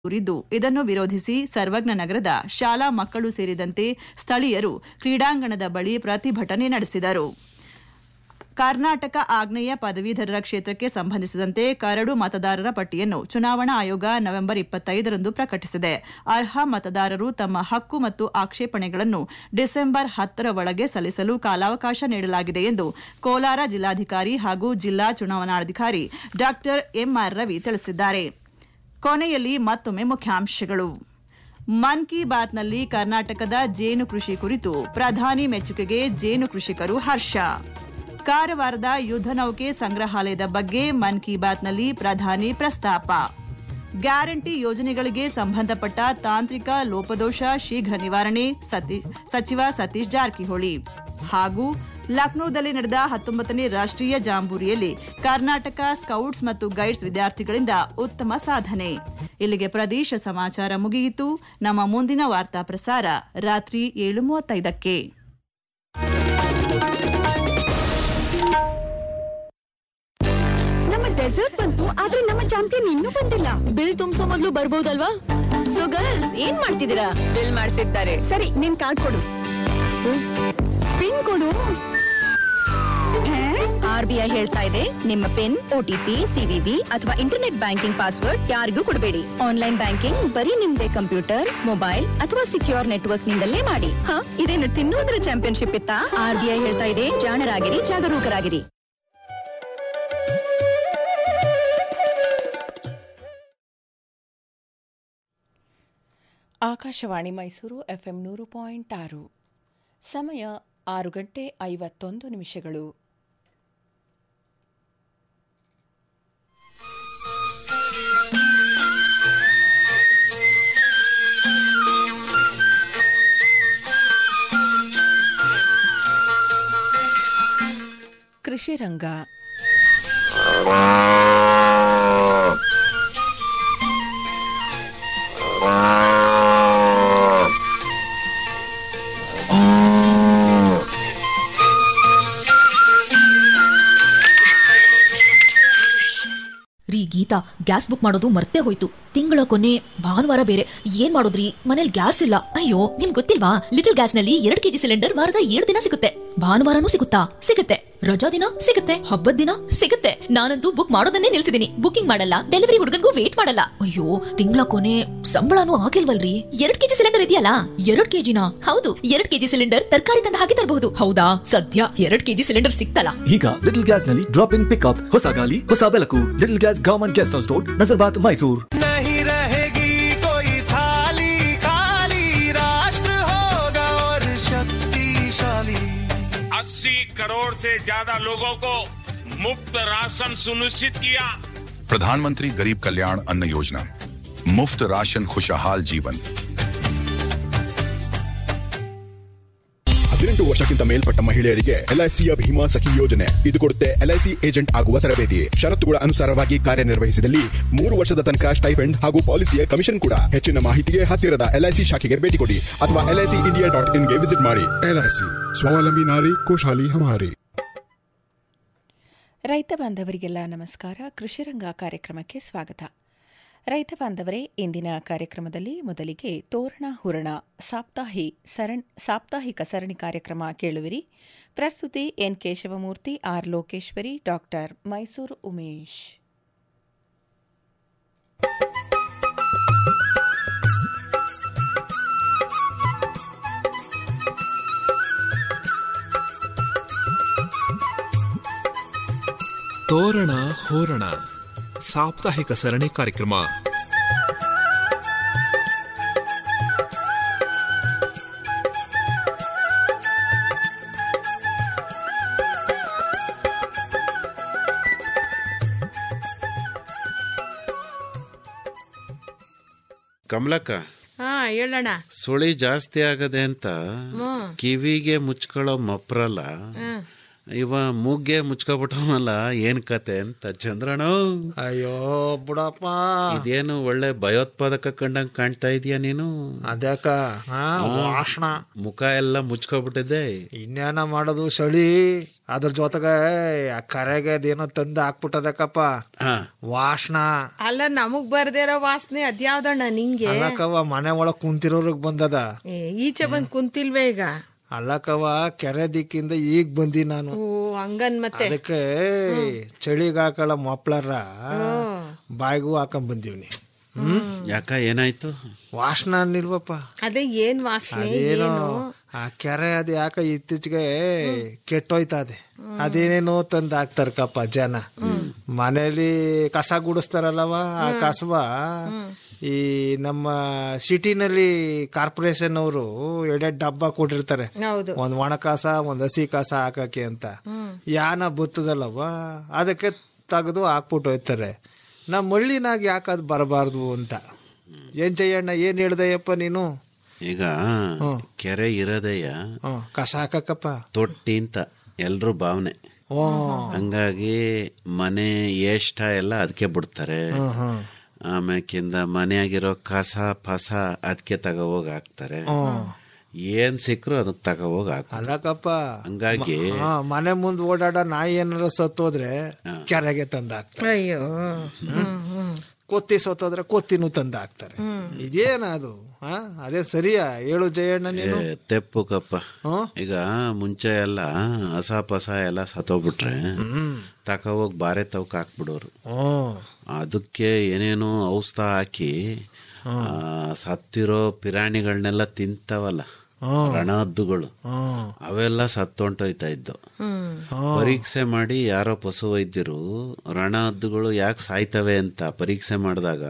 ದೂರಿದ್ದು ಇದನ್ನು ವಿರೋಧಿಸಿ ಸರ್ವಜ್ಞ ನಗರದ ಶಾಲಾ ಮಕ್ಕಳು ಸೇರಿದಂತೆ ಸ್ಥಳೀಯರು ಕ್ರೀಡಾಂಗಣದ ಬಳಿ ಪ್ರತಿಭಟನೆ ನಡೆಸಿದರು ಕರ್ನಾಟಕ ಆಗ್ನೇಯ ಪದವೀಧರರ ಕ್ಷೇತ್ರಕ್ಕೆ ಸಂಬಂಧಿಸಿದಂತೆ ಕರಡು ಮತದಾರರ ಪಟ್ಟಿಯನ್ನು ಚುನಾವಣಾ ಆಯೋಗ ನವೆಂಬರ್ ಇಪ್ಪತ್ತೈದರಂದು ಪ್ರಕಟಿಸಿದೆ ಅರ್ಹ ಮತದಾರರು ತಮ್ಮ ಹಕ್ಕು ಮತ್ತು ಆಕ್ಷೇಪಣೆಗಳನ್ನು ಡಿಸೆಂಬರ್ ಹತ್ತರ ಒಳಗೆ ಸಲ್ಲಿಸಲು ಕಾಲಾವಕಾಶ ನೀಡಲಾಗಿದೆ ಎಂದು ಕೋಲಾರ ಜಿಲ್ಲಾಧಿಕಾರಿ ಹಾಗೂ ಜಿಲ್ಲಾ ಚುನಾವಣಾಧಿಕಾರಿ ಡಾ ಎಂಆರ್ ರವಿ ತಿಳಿಸಿದ್ದಾರೆ ಕೊನೆಯಲ್ಲಿ ಮತ್ತೊಮ್ಮೆ ಮುಖ್ಯಾಂಶಗಳು ಮನ್ ಕಿ ಬಾತ್ನಲ್ಲಿ ಕರ್ನಾಟಕದ ಜೇನು ಕೃಷಿ ಕುರಿತು ಪ್ರಧಾನಿ ಮೆಚ್ಚುಗೆಗೆ ಜೇನು ಕೃಷಿಕರು ಹರ್ಷ ಕಾರವಾರದ ಯುದ್ಧ ನೌಕೆ ಸಂಗ್ರಹಾಲಯದ ಬಗ್ಗೆ ಮನ್ ಕಿ ಬಾತ್ನಲ್ಲಿ ಪ್ರಧಾನಿ ಪ್ರಸ್ತಾಪ ಗ್ಯಾರಂಟಿ ಯೋಜನೆಗಳಿಗೆ ಸಂಬಂಧಪಟ್ಟ ತಾಂತ್ರಿಕ ಲೋಪದೋಷ ಶೀಘ್ರ ನಿವಾರಣೆ ಸತಿ- ಸಚಿವ ಸತೀಶ್ ಜಾರಕಿಹೊಳಿ ಹಾಗೂ ಲಕ್ನೋದಲ್ಲಿ ನಡೆದ ಹತ್ತೊಂಬತ್ತನೇ ರಾಷ್ಟ್ರೀಯ ಜಾಂಬೂರಿಯಲ್ಲಿ ಕರ್ನಾಟಕ ಸ್ಕೌಟ್ಸ್ ಮತ್ತು ಗೈಡ್ಸ್ ವಿದ್ಯಾರ್ಥಿಗಳಿಂದ ಉತ್ತಮ ಸಾಧನೆ ಇಲ್ಲಿಗೆ ಪ್ರದೇಶ ಸಮಾಚಾರ ಮುಗಿಯಿತು ನಮ್ಮ ಮುಂದಿನ ವಾರ್ತಾ ಪ್ರಸಾರ ರಾತ್ರಿ ಏಳು ಮೂವತ್ತೈದಕ್ಕೆ ನಮ್ಮ ಡೆಸರ್ಟ್ ಬಂತು ಆದ್ರೆ ನಮ್ಮ ಚಾಂಪಿಯನ್ ಇನ್ನೂ ಬಂದಿಲ್ಲ ಬಿಲ್ ತುಂಬಿಸೋ ಮೊದ್ಲು ಬರ್ಬೋದಲ್ವಾ ಸೊ ಗರ್ಲ್ಸ್ ಏನ್ ಮಾಡ್ತಿದ್ದೀರಾ ಬಿಲ್ ಮಾಡ್ತಿದ್ದಾರೆ ಸರಿ ನಿನ್ ಕಾರ್ಡ್ ಕೊಡು ಪಿನ್ ಕೊಡು ಆರ್ ಬಿ ಐ ಹೇಳ್ತಾ ಇದೆ ನಿಮ್ಮ ಪಿನ್ ಓಟಿಪಿ ಸಿವಿವಿ ಅಥವಾ ಇಂಟರ್ನೆಟ್ ಬ್ಯಾಂಕಿಂಗ್ ಪಾಸ್ವರ್ಡ್ ಯಾರಿಗೂ ಕೊಡಬೇಡಿ ಆನ್ಲೈನ್ ಬ್ಯಾಂಕಿಂಗ್ ಬರೀ ನಿಮ್ದೇ ಕಂಪ್ಯೂಟರ್ ಮೊಬೈಲ್ ಅಥವಾ ಸಿಕ್ಯೂರ್ ನೆಟ್ವರ್ಕ್ ನಿಂದಲೇ ಮಾಡಿ ಹ ಇದೇನು ತಿನ್ನೋದ್ರ ಚಾಂಪಿಯನ್ಶಿಪ್ ಇತ್ತಾ ಆರ್ ಬಿ ಐ ಹೇಳ್ತಾ ಇದೆ ಜಾಣರಾಗಿರಿ ಜಾಗರೂಕರಾಗಿರಿ ಆಕಾಶವಾಣಿ ಮೈಸೂರು ಎಫ್ಎಂ ನೂರು ಪಾಯಿಂಟ್ ಆರು ಸಮಯ ಆರು ಗಂಟೆ ಐವತ್ತೊಂದು ನಿಮಿಷಗಳು ಕೃಷಿ ರಂಗ ರೀ ಗೀತಾ ಗ್ಯಾಸ್ ಬುಕ್ ಮಾಡೋದು ಮರ್ತೇ ಹೋಯ್ತು ತಿಂಗಳ ಕೊನೆ ಭಾನುವಾರ ಬೇರೆ ಏನ್ ಮಾಡೋದ್ರಿ ಮನೇಲಿ ಗ್ಯಾಸ್ ಇಲ್ಲ ಅಯ್ಯೋ ನಿಮ್ ಗೊತ್ತಿಲ್ವಾ ಲಿಟಲ್ ಗ್ಯಾಸ್ ನಲ್ಲಿ ಎರಡ್ ಕೆಜಿ ಸಿಲಿಂಡರ್ ವಾರದ ಏಳು ದಿನ ಸಿಗುತ್ತೆ ಭಾನುವಾರನೂ ಸಿಗುತ್ತಾ ಸಿಗುತ್ತೆ ರಜಾ ದಿನ ಸಿಗುತ್ತೆ ಹಬ್ಬದ ದಿನ ಸಿಗುತ್ತೆ ನಾನಂತೂ ಬುಕ್ ಮಾಡೋದನ್ನೇ ನಿಲ್ಸಿದೀನಿ ಬುಕಿಂಗ್ ಮಾಡಲ್ಲ ಡೆಲಿವರಿ ಹುಡುಗನ್ಗೂ ವೇಟ್ ಮಾಡಲ್ಲ ಅಯ್ಯೋ ತಿಂಗಳ ಕೊನೆ ಸಂಬಳನೂ ಆಗಿಲ್ವಲ್ರಿ ಎರಡ್ ಕೆಜಿ ಸಿಲಿಂಡರ್ ಇದೆಯಲ್ಲ ಎರಡ್ ಕೆಜಿನ ಹೌದು ಎರಡ್ ಕೆಜಿ ಸಿಲಿಂಡರ್ ತರಕಾರಿ ತಂದ ಹಾಗೆ ತರಬಹುದು ಹೌದಾ ಸದ್ಯ ಎರಡ್ ಕೆಜಿ ಸಿಲಿಂಡರ್ ಸಿಕ್ತಲ್ಲ ಈಗ ಲಿಟಲ್ ಗ್ಯಾಸ್ ನಲ್ಲಿ ಡ್ರಾಪ್ ಇನ್ ಪಿಕ್ಅಪ್ ಹೊಸ ಗಾಲಿ ಹೊಸ ಬೆಳಕು little gas government guest house road Nazarbad Mysuru नहीं रहेगी कोई थाली खाली राष्ट्र होगा और शक्तिशाली अस्सी करोड़ से ज्यादा लोगों को मुफ्त राशन सुनिश्चित किया प्रधानमंत्री गरीब कल्याण अन्न योजना मुफ्त राशन खुशहाल जीवन ಹದಿನೆಂಟು ವರ್ಷಕ್ಕಿಂತ ಮೇಲ್ಪಟ್ಟ ಮಹಿಳೆಯರಿಗೆ ಎಲ್ಐಸಿಯ ಭೀಮಾ ಸಖಿ ಯೋಜನೆ ಇದು ಕೊಡುತ್ತೆ ಎಲ್ಐಸಿ ಏಜೆಂಟ್ ಆಗುವ ತರಬೇತಿ ಷರತ್ತುಗಳ ಅನುಸಾರವಾಗಿ ಕಾರ್ಯನಿರ್ವಹಿಸಿದಲ್ಲಿ ಮೂರು ವರ್ಷದ ತನಕ ಸ್ಟೈಪೆಂಡ್ ಹಾಗೂ ಪಾಲಿಸಿಯ ಕಮಿಷನ್ ಕೂಡ ಹೆಚ್ಚಿನ ಮಾಹಿತಿಗೆ ಹತ್ತಿರದ ಎಲ್ಐಸಿ ಶಾಖೆಗೆ ಭೇಟಿ ಕೊಡಿ ಅಥವಾ ಎಲ್ಐಸಿ ಇಂಡಿಯಾ ಡಾಟ್ ಇನ್ಗೆ ವಿಸಿಟ್ ಮಾಡಿ ಎಲ್ಐಸಿ ಸ್ವಾವಲಂಬಿ ನಾರಿ ಖುಷಾಲಿ ಹಮಾರಿ ರೈತ ಬಾಂಧವರಿಗೆಲ್ಲ ನಮಸ್ಕಾರ ಕೃಷಿರಂಗ ಕಾರ್ಯಕ್ರಮಕ್ಕೆ ಸ್ವಾಗತ ರೈತ ಬಾಂಧವರೇ ಇಂದಿನ ಕಾರ್ಯಕ್ರಮದಲ್ಲಿ ಮೊದಲಿಗೆ ತೋರಣ ಹೂರಣ ಸಾಪ್ತಾಹಿ ಸರಣ್ ಸಾಪ್ತಾಹಿಕ ಸರಣಿ ಕಾರ್ಯಕ್ರಮ ಕೇಳುವಿರಿ ಪ್ರಸ್ತುತಿ N Keshavamurthy R Lokeshwari doctor Mysuru Umesh ತೋರಣ ಹೋರಣ ಸಾಪ್ತಾಹಿಕ ಸರಣಿ ಕಾರ್ಯಕ್ರಮ ಕಮಲಕ್ಕ ಹಾ ಹೇಳೋಣ ಸುಳಿ ಜಾಸ್ತಿ ಆಗದೆ ಅಂತ ಕಿವಿಗೆ ಮುಚ್ಕೊಳ್ಳೋ ಮಪ್ರಲ್ಲ ಇವ ಮೂಗ್ಗೆ ಮುಚ್ಕೊಬಿಟ್ಟವನಲ್ಲ ಏನ್ ಕತೆ ಅಂತ ಚಂದ್ರಣ್ಣ ಅಯ್ಯೋ ಬಿಡಪ್ಪ ಇದೇನು ಒಳ್ಳೆ ಭಯೋತ್ಪಾದಕ ಕಂಡಂಗ್ ಕಾಣ್ತಾ ಇದೀಯ ನೀನು ಅದ್ಯಾಕ ಹಾ, ವಾಸನ ಮುಖ ಎಲ್ಲ ಮುಚ್ಕೊಬಿಟ್ಟಿದೆ ಇನ್ನೇನ ಮಾಡೋದು ಚಳಿ ಅದ್ರ ಜೊತೆಗೆ ಆ ಕರೆಗೆ ಅದೇನೋ ತಂದು ಹಾಕ್ಬಿಟ್ಟದಕ್ಕಪ್ಪ ಹಾ ವಾಸನ ಅಲ್ಲ ನಮಗ್ ಬರ್ದಿರೋ ವಾಸನೆ ಅದ್ಯಾವ್ದಣ್ಣ ನಿಂಗೆ ಅಲ್ಲಕ್ಕವ ಮನೆ ಒಳಗ್ ಕುಂತಿರೋರ್ಗ್ ಬಂದದ ಏ, ಈಚೆ ಬಂದ್ ಕುಂತಿಲ್ವೇ ಈಗ ಅಲ್ಲಕ್ಕವ ಕೆರೆ ದಿಕ್ಕಿಂದ ಈಗ ಬಂದಿ ನಾನು ಓ ಹಂಗನ್ ಮತ್ತೆ ಅದಕ್ಕೆ ಚಳಿಗ್ ಹಾಕಳ ಮಪ್ಳರ ಬಾಯಿಗೂ ಹಾಕೊಂಡ್ ಬಂದಿವ್ನಿ ಯಾಕ ಏನಾಯ್ತು ವಾಸನ ಅನ್ನಿಲ್ವಪ್ಪ ಅದೇ ಏನ್ ವಾಸನೆ ಅದೇನೋ ಏನು ಆ ಕೆರೆ ಅದ್ ಯಾಕ ಇತ್ತೀಚೆಗೆ ಕೆಟ್ಟೋಯ್ತದೆ ಅದೇನೇನೋ ತಂದ್ ಹಾಕ್ತಾರಕಪ್ಪ ಜನ ಮನೇಲಿ ಕಸ ಗುಡಿಸ್ತಾರಲ್ಲವ ಆ ಕಸವ ಈ ನಮ್ಮ ಸಿಟಿನಲ್ಲಿ ಕಾರ್ಪೊರೇಷನ್ ಅವರು ಎರಡೆರಡು ಡಬ್ಬ ಕೊಟ್ಟಿರ್ತಾರೆ ಹೌದು ಒಂದ್ ಒಣ ಕಸ ಒಂದ್ ಹಸಿ ಕಸ ಹಾಕಕ್ಕೆ ಅಂತ ಯಾನ ಬತ್ತದಲ್ಲವ ಅದಕ್ಕೆ ತೆಗೆದು ಹಾಕ್ಬಿಟ್ಟು ಹೋಯ್ತಾರೆ ನಮ್ಮ ಹಳ್ಳಿನಾಗ ಯಾಕೆ ಅದು ಬರಬಾರ್ದು ಅಂತ ಏನ್ ಜಯಣ್ಣ ಏನ್ ಹೇಳ್ದಯ್ಯಪ್ಪ ನೀನು ಈಗ ಕೆರೆ ಇರೋದಯ್ಯ ಹ್ಮ್, ಕಸ ಹಾಕಕ್ಕಪ್ಪ ತೊಟ್ಟಿ ಅಂತ ಎಲ್ರೂ ಭಾವನೆ ಓ ಹಂಗಾಗಿ ಮನೆ ಏಷ್ಟ ಎಲ್ಲ ಅದಕ್ಕೆ ಬಿಡ್ತಾರೆ ಹ್ಮ್, ಹ್ಮ್. ಆಮ್ಯಾಕಿಂದ ಮನೆಯಾಗಿರೋ ಕಸ ಪಸ ಅದಕ್ಕೆ ತಗೋಹೋಗ್ ಹಾಕ್ತಾರೆ ಏನ್ ಸಿಕ್ರು ಅದಕ್ಕೆ ತಗೋಹೋಗ್ ಹಾಕ್ತಾರೆ ಅಲ್ಲಕ್ಕಪ್ಪ ಹಂಗಾಗಿ ಹಾ, ಮನೆ ಮುಂದ್ ಓಡಾಡ ನಾಯಿ ಏನಾರ ಸತ್ತೋದ್ರೆ ಕೆರೆಗೆ ತಂದ ಹಾಕ್ತಾರೆ ಅಯ್ಯೋ ಹ್ಮ್ ಹ್ಮ್ ಕೊತ್ತಿ ಸತ್ತೋದ್ರೆ ಕೊತ್ತಿನೂ ತಂದ ಹಾಕ್ತಾರೆ ಇದೇನ ಅದು ಹಾ ಅದೇ ಸರಿಯಾ ಹೇಳು ಜಯಣ್ಣ ನೀನು ಏ, ತೆಪ್ಪು ಕಪ್ಪ ಹ್ಮ್? ಈಗ ಮುಂಚೆ ಎಲ್ಲ ಹಸ ಪಸ ಎಲ್ಲ ಸತ್ತೋಗ್ಬಿಟ್ರೆ ತಗೋಹೋಗ್ ಬಾರೆ ತವಕ್ ಹಾಕ್ಬಿಡೋರು ಹ್ಮ್ ಅದಕ್ಕೆ ಏನೇನೋ ಔಷಧ ಹಾಕಿ ಆ, ಸತ್ತಿರೋ ಪಿರಾಣಿಗಳನ್ನೆಲ್ಲ ತಿಂತಾವಲ್ಲ ರಣಹದ್ದುಗಳು ಹ್ಮ್ ಅವೆಲ್ಲ ಸತ್ತೊಂಟೋಯ್ತಾ ಇದ್ದು ಪರೀಕ್ಷೆ ಮಾಡಿ ಯಾರೋ ಪಶು ವೈದ್ಯರು ರಣಹದ್ದುಗಳು ಯಾಕೆ ಸಾಯ್ತವೆ ಅಂತ ಪರೀಕ್ಷೆ ಮಾಡಿದಾಗ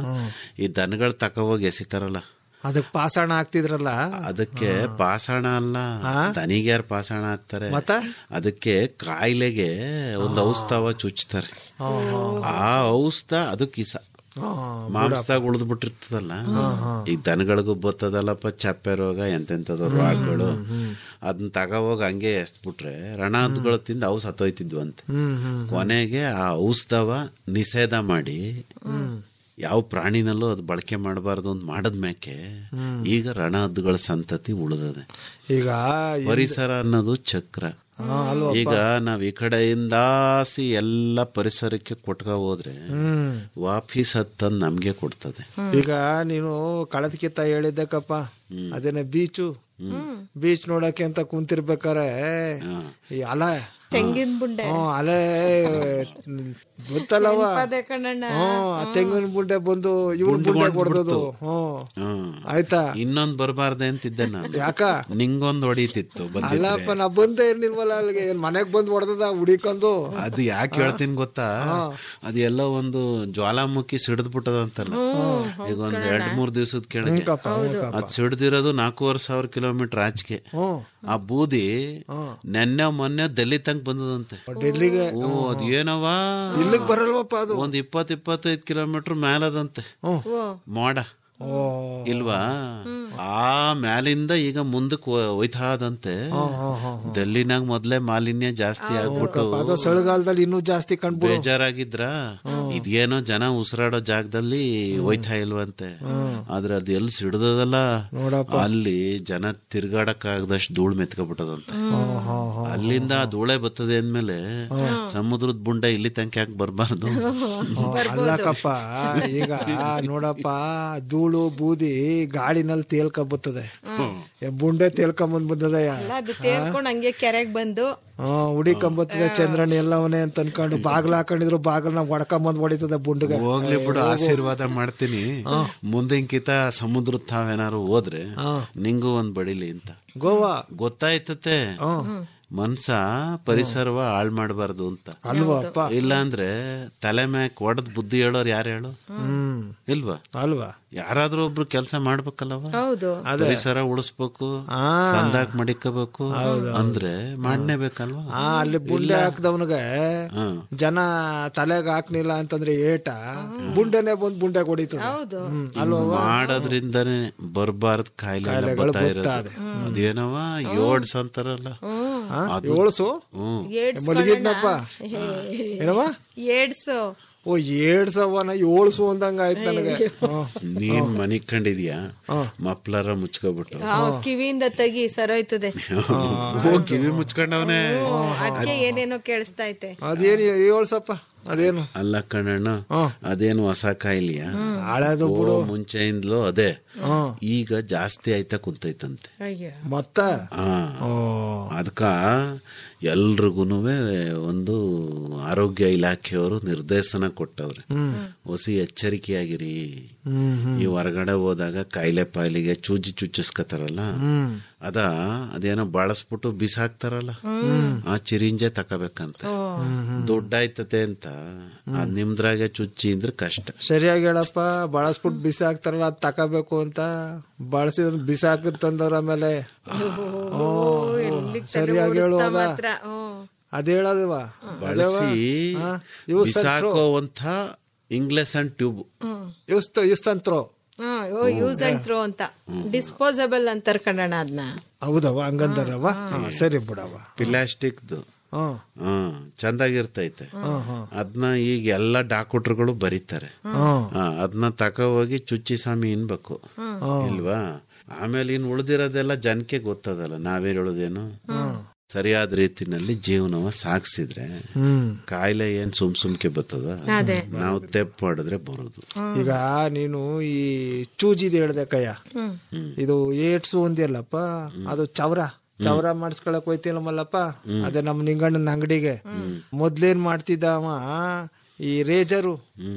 ಈ ದನಗಳು ತಕೋಹೋಗಿ ಎಸಿತಾರಲ್ಲ ಅದಕ್ ಪಾಸಣ ಹಾಕ್ತಿದ್ರಲ್ಲ ಅದಕ್ಕೆ ಪಾಷಾಣ ಅಲ್ಲ ದನಿಗೆ ಯಾರು ಪಾಷಾಣ ಹಾಕ್ತಾರೆ ಮತ್ತ? ಅದಕ್ಕೆ ಕಾಯಿಲೆಗೆ ಒಂದು ಔಷಧವ ಚುಚ್ತಾರೆ ಆ ಔಷಧ ಅದು ಕಿಸ ಮಾಂಸದಾಗ ಉಳಿದು ಬಿಟ್ಟಿರ್ತದಲ್ಲ ಈಗ ದನಗಳಿಗೂ ಬರ್ತದಲ್ಲಪ್ಪ ಚಪ್ಪೆ ರೋಗ ಎಂತೆಂತದ ರೋಗಗಳು ಅದನ್ನ ತಗೋವಾಗ ಹಂಗೆ ಎಸ್ಬಿಟ್ರೆ ರಣಹದ್ದುಗಳು ತಿಂದು ಅವು ಸತ್ತೋಯ್ತಿದ್ವು ಅಂತ ಕೊನೆಗೆ ಆ ಔಷಧವ ನಿಷೇಧ ಮಾಡಿ ಯಾವ ಪ್ರಾಣಿನಲ್ಲೂ ಅದು ಬಳಕೆ ಮಾಡಬಾರ್ದು ಅಂತ ಮಾಡದ್ಮ್ಯಾಕೆ ಈಗ ರಣಹದ್ದುಗಳ ಸಂತತಿ ಉಳಿದದೆ ಈಗ ಪರಿಸರ ಅನ್ನೋದು ಚಕ್ರ ಹಾ, ಅಲ್ವಪ್ಪ? ಈಗ ನಾವ್ ಈ ಕಡೆಯಿಂದಾಸಿ ಎಲ್ಲ ಪರಿಸರಕ್ಕೆ ಕೊಟ್ಕ ಹೋದ್ರೆ ಹ್ಮ್ ವಾಪೀಸ್ ಹತ್ತಂದ್ ನಮ್ಗೆ ಕೊಡ್ತದೆ ಈಗ ನೀನು ಕಳೆದ ಕಿತ್ತ ಹೇಳಿದ್ದಕ್ಕಪ್ಪ ಅದೇನ ಬೀಚು ಬೀಚ್ ನೋಡಕ್ಕೆ ಅಂತ ಕುಂತಿರ್ಬೇಕಾರೆ ಈ ಅಲೆ ತೆಂಗಿನ ಬುಂಡೆ ಹ್ಮ್ ಅಲೆ ಗೊತ್ತಲ್ಲವ ಅದೇ ಕಣಣ್ಣ ಹ್ಮ್ ಆ ತೆಂಗಿನ ಬುಂಡೆ ಬಂದು ಇವ್ರ ಬುಂಡೆ ಕೊಡ್ದದು ಹ್ಮ್ ಹ್ಮ್ ಆಯ್ತಾ ಇನ್ನೊಂದ್ ಬರಬಾರ್ದೆ ಅಂತಿದ್ದೆ ನಾನು ಯಾಕ ನಿಂಗೊಂದ್ ಹೊಡೀತಿತ್ತು ಬಂದಿದ್ರೆ ಅಲ್ಲಪ್ಪ ನಾ ಬಂದೇ ಇರ್ಲಿಲ್ವಲ್ಲ ಅಲ್ಲಿಗೆ ಏನ್ ಮನೆಗ್ ಬಂದ್ ಹೊಡೆದ ಹುಡಿಕೊಂಡು ಅದು ಯಾಕೆ ಹೇಳ್ತೀನಿ ಗೊತ್ತಾ ಅದು ಎಲ್ಲ ಒಂದು ಜ್ವಾಲಾಮುಖಿ ಸಿಡಿದ್ ಬಿಟ್ಟದಂತಲ್ಲ ಈಗ ಒಂದ್ ಎರಡ್ ಮೂರ್ ದಿವಸದ ಕೆಳಗೆ ಅದ್ ಸಿಡ್ದಿರೋದು ನಾಲ್ಕೂವರೆ ಸಾವಿರ ಕಿಲೋಮೀಟರ್ ಆಚೆಗೆ ಆ ಬೂದಿ ನೆನ್ನೆ ಮೊನ್ನೆ ಡೆಲ್ಲಿ ತನಕ ಬಂದದಂತೆ ಡೆಲ್ಲಿಗೆ ಓ ಅದ್ ಏನವ ಇಲ್ಲಿಗ್ ಬರಲ್ವಪ್ಪ ಅದು ಒಂದ್ ಇಪ್ಪತ್ ಇಪ್ಪತ್ತೈದು ಕಿಲೋಮೀಟರ್ ಮ್ಯಾಲದಂತೆ ಮೋಡ ಇಲ್ವಾ ಆ ಮ್ಯಾಲಿಂದ ಈಗ ಮುಂದಕ್ಕೆ ಹೋಯ್ತಾದಂತೆ ಡೆಲ್ಲಿನಾಗ ಮೊದ್ಲೇ ಮಾಲಿನ್ಯ ಜಾಸ್ತಿ ಆಗ್ಬಿಟ್ಟು ಅದು ಚಳಿಗಾಲದಲ್ಲಿ ಇನ್ನೂ ಜಾಸ್ತಿ ಕಂಡ್ಬಿಡು ಬೇಜಾರಾಗಿದ್ರ ಇದೇನೋ ಜನ ಉಸಿರಾಡೋ ಜಾಗದಲ್ಲಿ ಹೋಯ್ತಾ ಇಲ್ವಂತೆ ಆದ್ರೆ ಅದು ಎಲ್ಲಿ ಸಿಡ್ದದಲ್ಲ ನೋಡಪ್ಪ. ಅಲ್ಲಿ ಜನ ತಿರ್ಗಾಡಕ್ ಆಗದಷ್ಟು ಧೂಳ್ ಮೆತ್ಕೊಬಿಟ್ಟದಂತೆ ಅಲ್ಲಿಂದ ಆ ಧೂಳೆ ಬರ್ತದೆ ಅಂದ್ಮೇಲೆ ಸಮುದ್ರದ ಬುಂಡೆ ಇಲ್ಲಿ ತನಕ ಯಾಕೆ ಬರಬಾರ್ದು ಅಲ್ಲಕ್ಕಪ್ಪ ಈಗ ನೋಡಪ್ಪ ಧೂಳು ಬೂದಿ ಗಾಡಿನಲ್ಲಿ ತೇಲ್ಕೊಂಬತ್ತದೆ ಬುಂಡೆ ತೇಲ್ಕೊಂಬಂದ್ ಬಂದದಯ್ಯ ಅಲ್ಲ ಅದು ತೇರ್ಕೊಂಡ್ ಹಂಗೆ ಕೆರೆಗ್ ಬಂದು ಹ್ಮ್ ಹುಡಿಕೊಂಬತ್ತದೆ ಚಂದ್ರನ್ ಎಲ್ಲವನೇ ಅಂತ ಅನ್ಕೊಂಡು ಬಾಗ್ಲ ಹಾಕೊಂಡಿದ್ರು ಬಾಗ್ಲನ್ನ ಹೊಡ್ಕೊಂಬಂದ್ ಹೊಡಿತದೆ ಬುಂಡ್ಗೆ ಹೋಗ್ಲಿ ಬಿಡು ಆಶೀರ್ವಾದ ಮಾಡ್ತೀನಿ ಮುಂದಿನ್ಕಿತ ಸಮುದ್ರ ತಾವೇನಾರು ಹೋದ್ರೆ ನಿಂಗೂ ಒಂದ್ ಬಡಿಲಿ ಅಂತ ಗೋವಾ ಗೊತ್ತಾಯ್ತತೆ ಮನ್ಸ ಪರಿಸರವ ಹಾಳ್ ಮಾಡಬಾರ್ದು ಅಂತ ಅಲ್ವಾಪ್ಪ ಇಲ್ಲ ಅಂದ್ರೆ ತಲೆ ಮ್ಯಾಕ್ ಒಡದ್ ಬುದ್ಧಿ ಹೇಳೋರ್ ಯಾರು ಹೇಳು ಹ್ಮ್ ಇಲ್ವಾ ಅಲ್ವಾ ಯಾರಾದ್ರೂ ಒಬ್ರು ಕೆಲಸ ಮಾಡ್ಬೇಕಲ್ಲವ ಹೌದು ಪರಿಸರ ಉಳಿಸ್ಬೇಕು ಸಂದಾಕ್ ಮಡಿಕೋಬೇಕು ಅಂದ್ರೆ ಮಾಡ್ನೇಬೇಕಲ್ವಾ ಆ ಅಲ್ಲಿ ಬುಂಡೆ ಹಾಕ್ದವನಿಗೆ ಹ್ಮ್. ಜನ ತಲೆಗೆ ಹಾಕ್ನಿಲ್ಲ ಅಂತಂದ್ರೆ ಏಟ ಬುಂಡೆನೆ ಬಂದ್ ಬುಂಡೆ ಹೊಡಿತದೆ ಹೌದು ಹ್ಮ್ ಅಲ್ವಾ ಮಾಡೋದ್ರಿಂದನೇ ಬರ್ಬಾರ್ದ್ ಕಾಯಿಲೆ ಎಲ್ಲ ಕಾಯಿಲೆಗಳು ಬರ್ತಾ ಇರೋದು ಬರ್ತಾದೆ. ಅದೇನವ ಯೋಡ್ಸ್ ಅಂತಾರಲ್ಲ ಆ? ಅದು- ಏಳ್ಸು ಹ್ಮ್ ಏಡ್ಸ್ ಮಲಗಿದ್ನಪ್ಪ ಏನವ ಏಡ್ಸು ಓ ಏಳ್ಸವನ ಏಳ್ಸು ಅಂದಂಗ ಆಯ್ತು ನನಗೆ ಹ್ಮ್. ನೀನ್ ಮನಿ ಕಂಡಿದ್ಯಾ ಮಪ್ಲರ ಮುಚ್ಕೋಬಿಟ್ಟು ಆ, ಕಿವಿಯಿಂದ ತೆಗಿ ಸರೋಯ್ತದೆ ಓ ಕಿವಿ ಮುಚ್ಕೊಂಡವನೇ ಅದಕ್ಕೆ ಏನೇನೋ ಕೇಳಿಸ್ತಾ ಐತೆ ಅದೇನು ಏಳ್ಸಪ್ಪ ಅದೇನು ಅಲ್ಲ ಕಣಣ್ಣ ಅದೇನು ಹೊಸ ಕಾಯಿಲೆಯ ಹಳೇದು ಓ, ಮುಂಚೆಯಿಂದಲೂ ಅದೇ ಈಗ ಜಾಸ್ತಿ ಆಯ್ತಾ ಕುಂತೈತಂತೆ ಅಯ್ಯೋ ಮತ್ತ ಆ ಅದಕ್ಕ ಎಲ್ರಿಗೂ ಒಂದು ಆರೋಗ್ಯ ಇಲಾಖೆಯವರು ನಿರ್ದೇಶನ ಕೊಟ್ಟವ್ರೆ ಹೊಸಿ ಎಚ್ಚರಿಕೆಯಾಗಿರಿ ಈ ಹೊರಗಡೆ ಹೋದಾಗ ಕಾಯಿಲೆ ಪಾಯಿಲೆಗೆ ಚೂಜಿ ಚುಚ್ಚಿಸ್ಕತಾರಲ್ಲ ಅದ ಅದೇನೋ ಬಳಸ್ಬಿಟ್ಟು ಬಿಸಾಕ್ತಾರಲ್ಲ ಆ ಚಿರಿಂಜೆ ತಕೋಬೇಕಂತ ದುಡ್ಡಾಯ್ತತೆ ಅಂತ ಅದ್ ನಿಮ್ದ್ರಾಗೆ ಚುಚ್ಚಿ ಅಂದ್ರೆ ಕಷ್ಟ ಸರಿಯಾಗಿ ಹೇಳಪ್ಪ ಬಳಸ್ಬಿಟ್ಟು ಬಿಸಿ ಹಾಕ್ತಾರಲ್ಲ ಅದ್ ತಕೋಬೇಕು ಅಂತ ಬಳಸಿದ್ ಬಿಸಿ ಹಾಕದ್ ತಂದವ್ರ ಆಮೇಲೆ ಸರಿಯಾಗಿ ಹೇಳುವಾಗ ಮಾತ್ರ ಹ್ಮ್. ಅದ್ ಹೇಳೋದಿವ ಬಳಸಿ ಇವು ಬಿಸಾಕೋವಂಥ ಇಂಗ್ಲೆಸ್ ಅಂಡ್ ಟ್ಯೂಬ್ ಇವ್ಸ್ತು ಇವ್ಸ್ತಂತ್ರು ಹ್ಮ್ ಓ ಯೂಸ್ ಅಂಡ್ ಥ್ರೋ ಅಂತ ಡಿಸ್ಪೋಸಬಲ್ ಅಂತಾರ ಕನ್ನಡ ಅದನ್ನ ಹೌದವ ಹಂಗಂದಾರವ ಹಾ, ಸರಿ ಬಿಡವ ಪ್ಲಾಸ್ಟಿಕ್ದು ಹ್ಮ್ ಹ್ಮ್ ಚಂದಾಗಿರ್ತೈತೆ ಅದನ್ನ ಈಗ ಎಲ್ಲ ಡಾಕ್ಟರ್ಗಳು ಬರೀತಾರೆ ಅದನ್ನ ತಕ ಹೋಗಿ ಚುಚ್ಚಿ ಸ್ವಾಮಿ ಇನ್ಬೇಕು ಇಲ್ವಾ ಆಮೇಲೆ ಇನ್ ಉಳ್ದಿರೋದೆಲ್ಲ ಜನಕ್ಕೆ ಗೊತ್ತದಲ್ಲ ನಾವೇ ಹೇಳೋದೇನು ಸರಿಯಾದ ರೀತಿನಲ್ಲಿ ಜೀವನವ ಸಾಗಿಸಿದ್ರೆ ಹ್ಮ್ ಕಾಯಿಲೆ ಏನ್ ಸುಮ್ ಸುಮ್ಕೆ ಬರ್ತದ ಅದೇ. ನಾವು ತೆಪ್ಪು ಮಾಡಿದ್ರೆ ಬರೋದು ಈಗ ನೀನು ಈ ಚೂಜಿದ್ ಹೇಳ್ದೆ ಕಯ್ಯ ಇದು ಏಟ್ಸು ಒಂದಿಲ್ಲಪ್ಪ ಅದು ಚವರ ಚವರ ಮಾಡಿಸ್ಕೊಳಕ್ ಹೋಯ್ತಿಲ್ಲ ಮಲ್ಲಪ್ಪ ಅದೇ ನಮ್ ನಿಂಗಣ್ಣನ ಅಂಗಡಿಗೆ ಮೊದ್ಲೇನ್ ಮಾಡ್ತಿದ್ದ ಅವ ಈ ರೇಜರು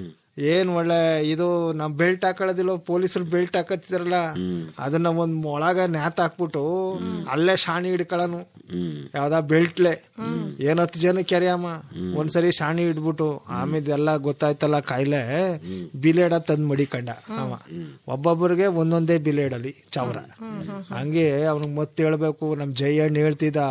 ಏನ್ ಒಳ್ಳೆ ಇದು ನಮ್ ಬೆಲ್ಟ್ ಹಾಕೊಳ್ಳೋದಿಲ್ಲ ಪೊಲೀಸರು ಬೆಲ್ಟ್ ಹಾಕತ್ತಿದಾರಲ್ಲ ಅದನ್ನ ಒಂದ್ ಒಳಗ ನ್ಯಾತ್ ಹಾಕ್ಬಿಟ್ಟು ಅಲ್ಲೇ ಶಾಣಿ ಹಿಡ್ಕೊಳ್ಳನು ಯಾವ್ದ ಬೆಲ್ಟ್ಲೆ ಏನ್ ಹತ್ತು ಜನ ಕೆರೆಯಮ್ಮ ಒಂದ್ಸರಿ ಶಾಣಿ ಹಿಡ್ಬಿಟ್ಟು ಆಮೇಲೆ ಎಲ್ಲ ಗೊತ್ತಾಯ್ತಲ್ಲ ಕಾಯಿಲೆ ಬಿಲೇಡ ತಂದ್ ಮಡಿಕಂಡ ಅವ ಒಬ್ಬೊಬ್ಬರಿಗೆ ಒಂದೊಂದೇ ಬಿಲೇಡಲ್ಲಿ ಚವ್ರ ಹಂಗೆ ಅವ್ನಿಗೆ ಮತ್ತೆ ಹೇಳ್ಬೇಕು ನಮ್ ಜಯಣ್ಣ ಹೇಳ್ತಿದ್ದ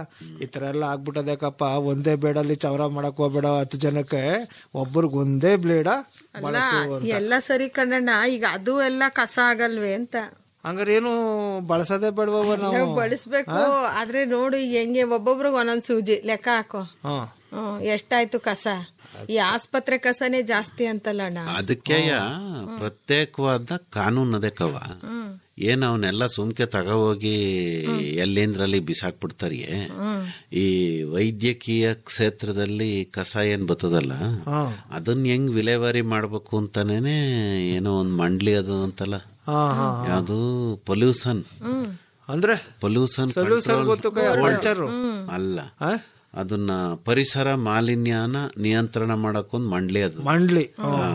ಈ ತರ ಎಲ್ಲ ಆಗ್ಬಿಟ್ಟದಕ್ಕಪ್ಪ ಒಂದೇ ಬೇಡಲ್ಲಿ ಚವ್ರ ಮಾಡಕ್ ಹೋಗ್ಬೇಡ ಹತ್ತು ಜನಕ್ಕೆ ಒಬ್ಬರಿಗೆ ಒಂದೇ ಬ್ಲೇಡ ಬಳಸು ಅಂತ ಎಲ್ಲ ಸರಿ ಕಣ್ಣಣ್ಣ ಈಗ ಅದು ಎಲ್ಲ ಕಸ ಆಗಲ್ವೇ ಅಂತ ಹಂಗಾರೆ ಏನು ಬಳಸದೇ ಬೇಡವ ನಾವು ನಾವು ಬಳಸ್ಬೇಕು ಆದ್ರೆ ನೋಡು ಈಗ ಹೆಂಗೆ ಒಬ್ಬೊಬ್ರಿಗೆ ಒಂದೊಂದ್ ಸೂಜಿ ಲೆಕ್ಕ ಹಾಕೋ ಹಾ ಹ್ಮ್ ಎಷ್ಟಾಯ್ತು ಕಸ ಈ ಆಸ್ಪತ್ರೆ ಕಸನೇ ಜಾಸ್ತಿ ಅಂತಲ್ಲ ಅಣ್ಣ ಅದಕ್ಕೆ ಪ್ರತ್ಯೇಕವಾದ ಕಾನೂನು ಅದೇ ಕವ ಏನ್ ಅವನ್ನೆಲ್ಲ ಸುಮ್ಕೆ ತಗೋಗಿ ಎಲ್ಲಿಂದ್ರಲ್ಲಿ ಬಿಸಾಕ್ಬಿಡ್ತಾರಿಯೇ ಈ ವೈದ್ಯಕೀಯ ಕ್ಷೇತ್ರದಲ್ಲಿ ಕಸ ಏನ್ ಬರ್ತದಲ್ಲ ಅದನ್ನ ಹೆಂಗ್ ವಿಲೇವಾರಿ ಮಾಡ್ಬೇಕು ಅಂತಾನೇನೆ ಏನೋ ಒಂದ್ ಮಂಡ್ಲಿ ಅದು ಅಂತಲ್ಲ ಹಾ ಹಾ ಯಾವುದು ಪೊಲ್ಯೂಷನ್ ಅಂದ್ರೆ ಪೊಲ್ಯೂಷನ್ Solution ಗೊತ್ತು ಕಯ್ಯ, ಪಂಚರು. ಅಲ್ಲ ಅದನ್ನ ಪರಿಸರ ಮಾಲಿನ್ಯನ ನಿಯಂತ್ರಣ ಮಾಡಕ್ಕೊಂದ್ ಮಂಡ್ಲಿ ಅದು ಮಂಡ್ಲಿ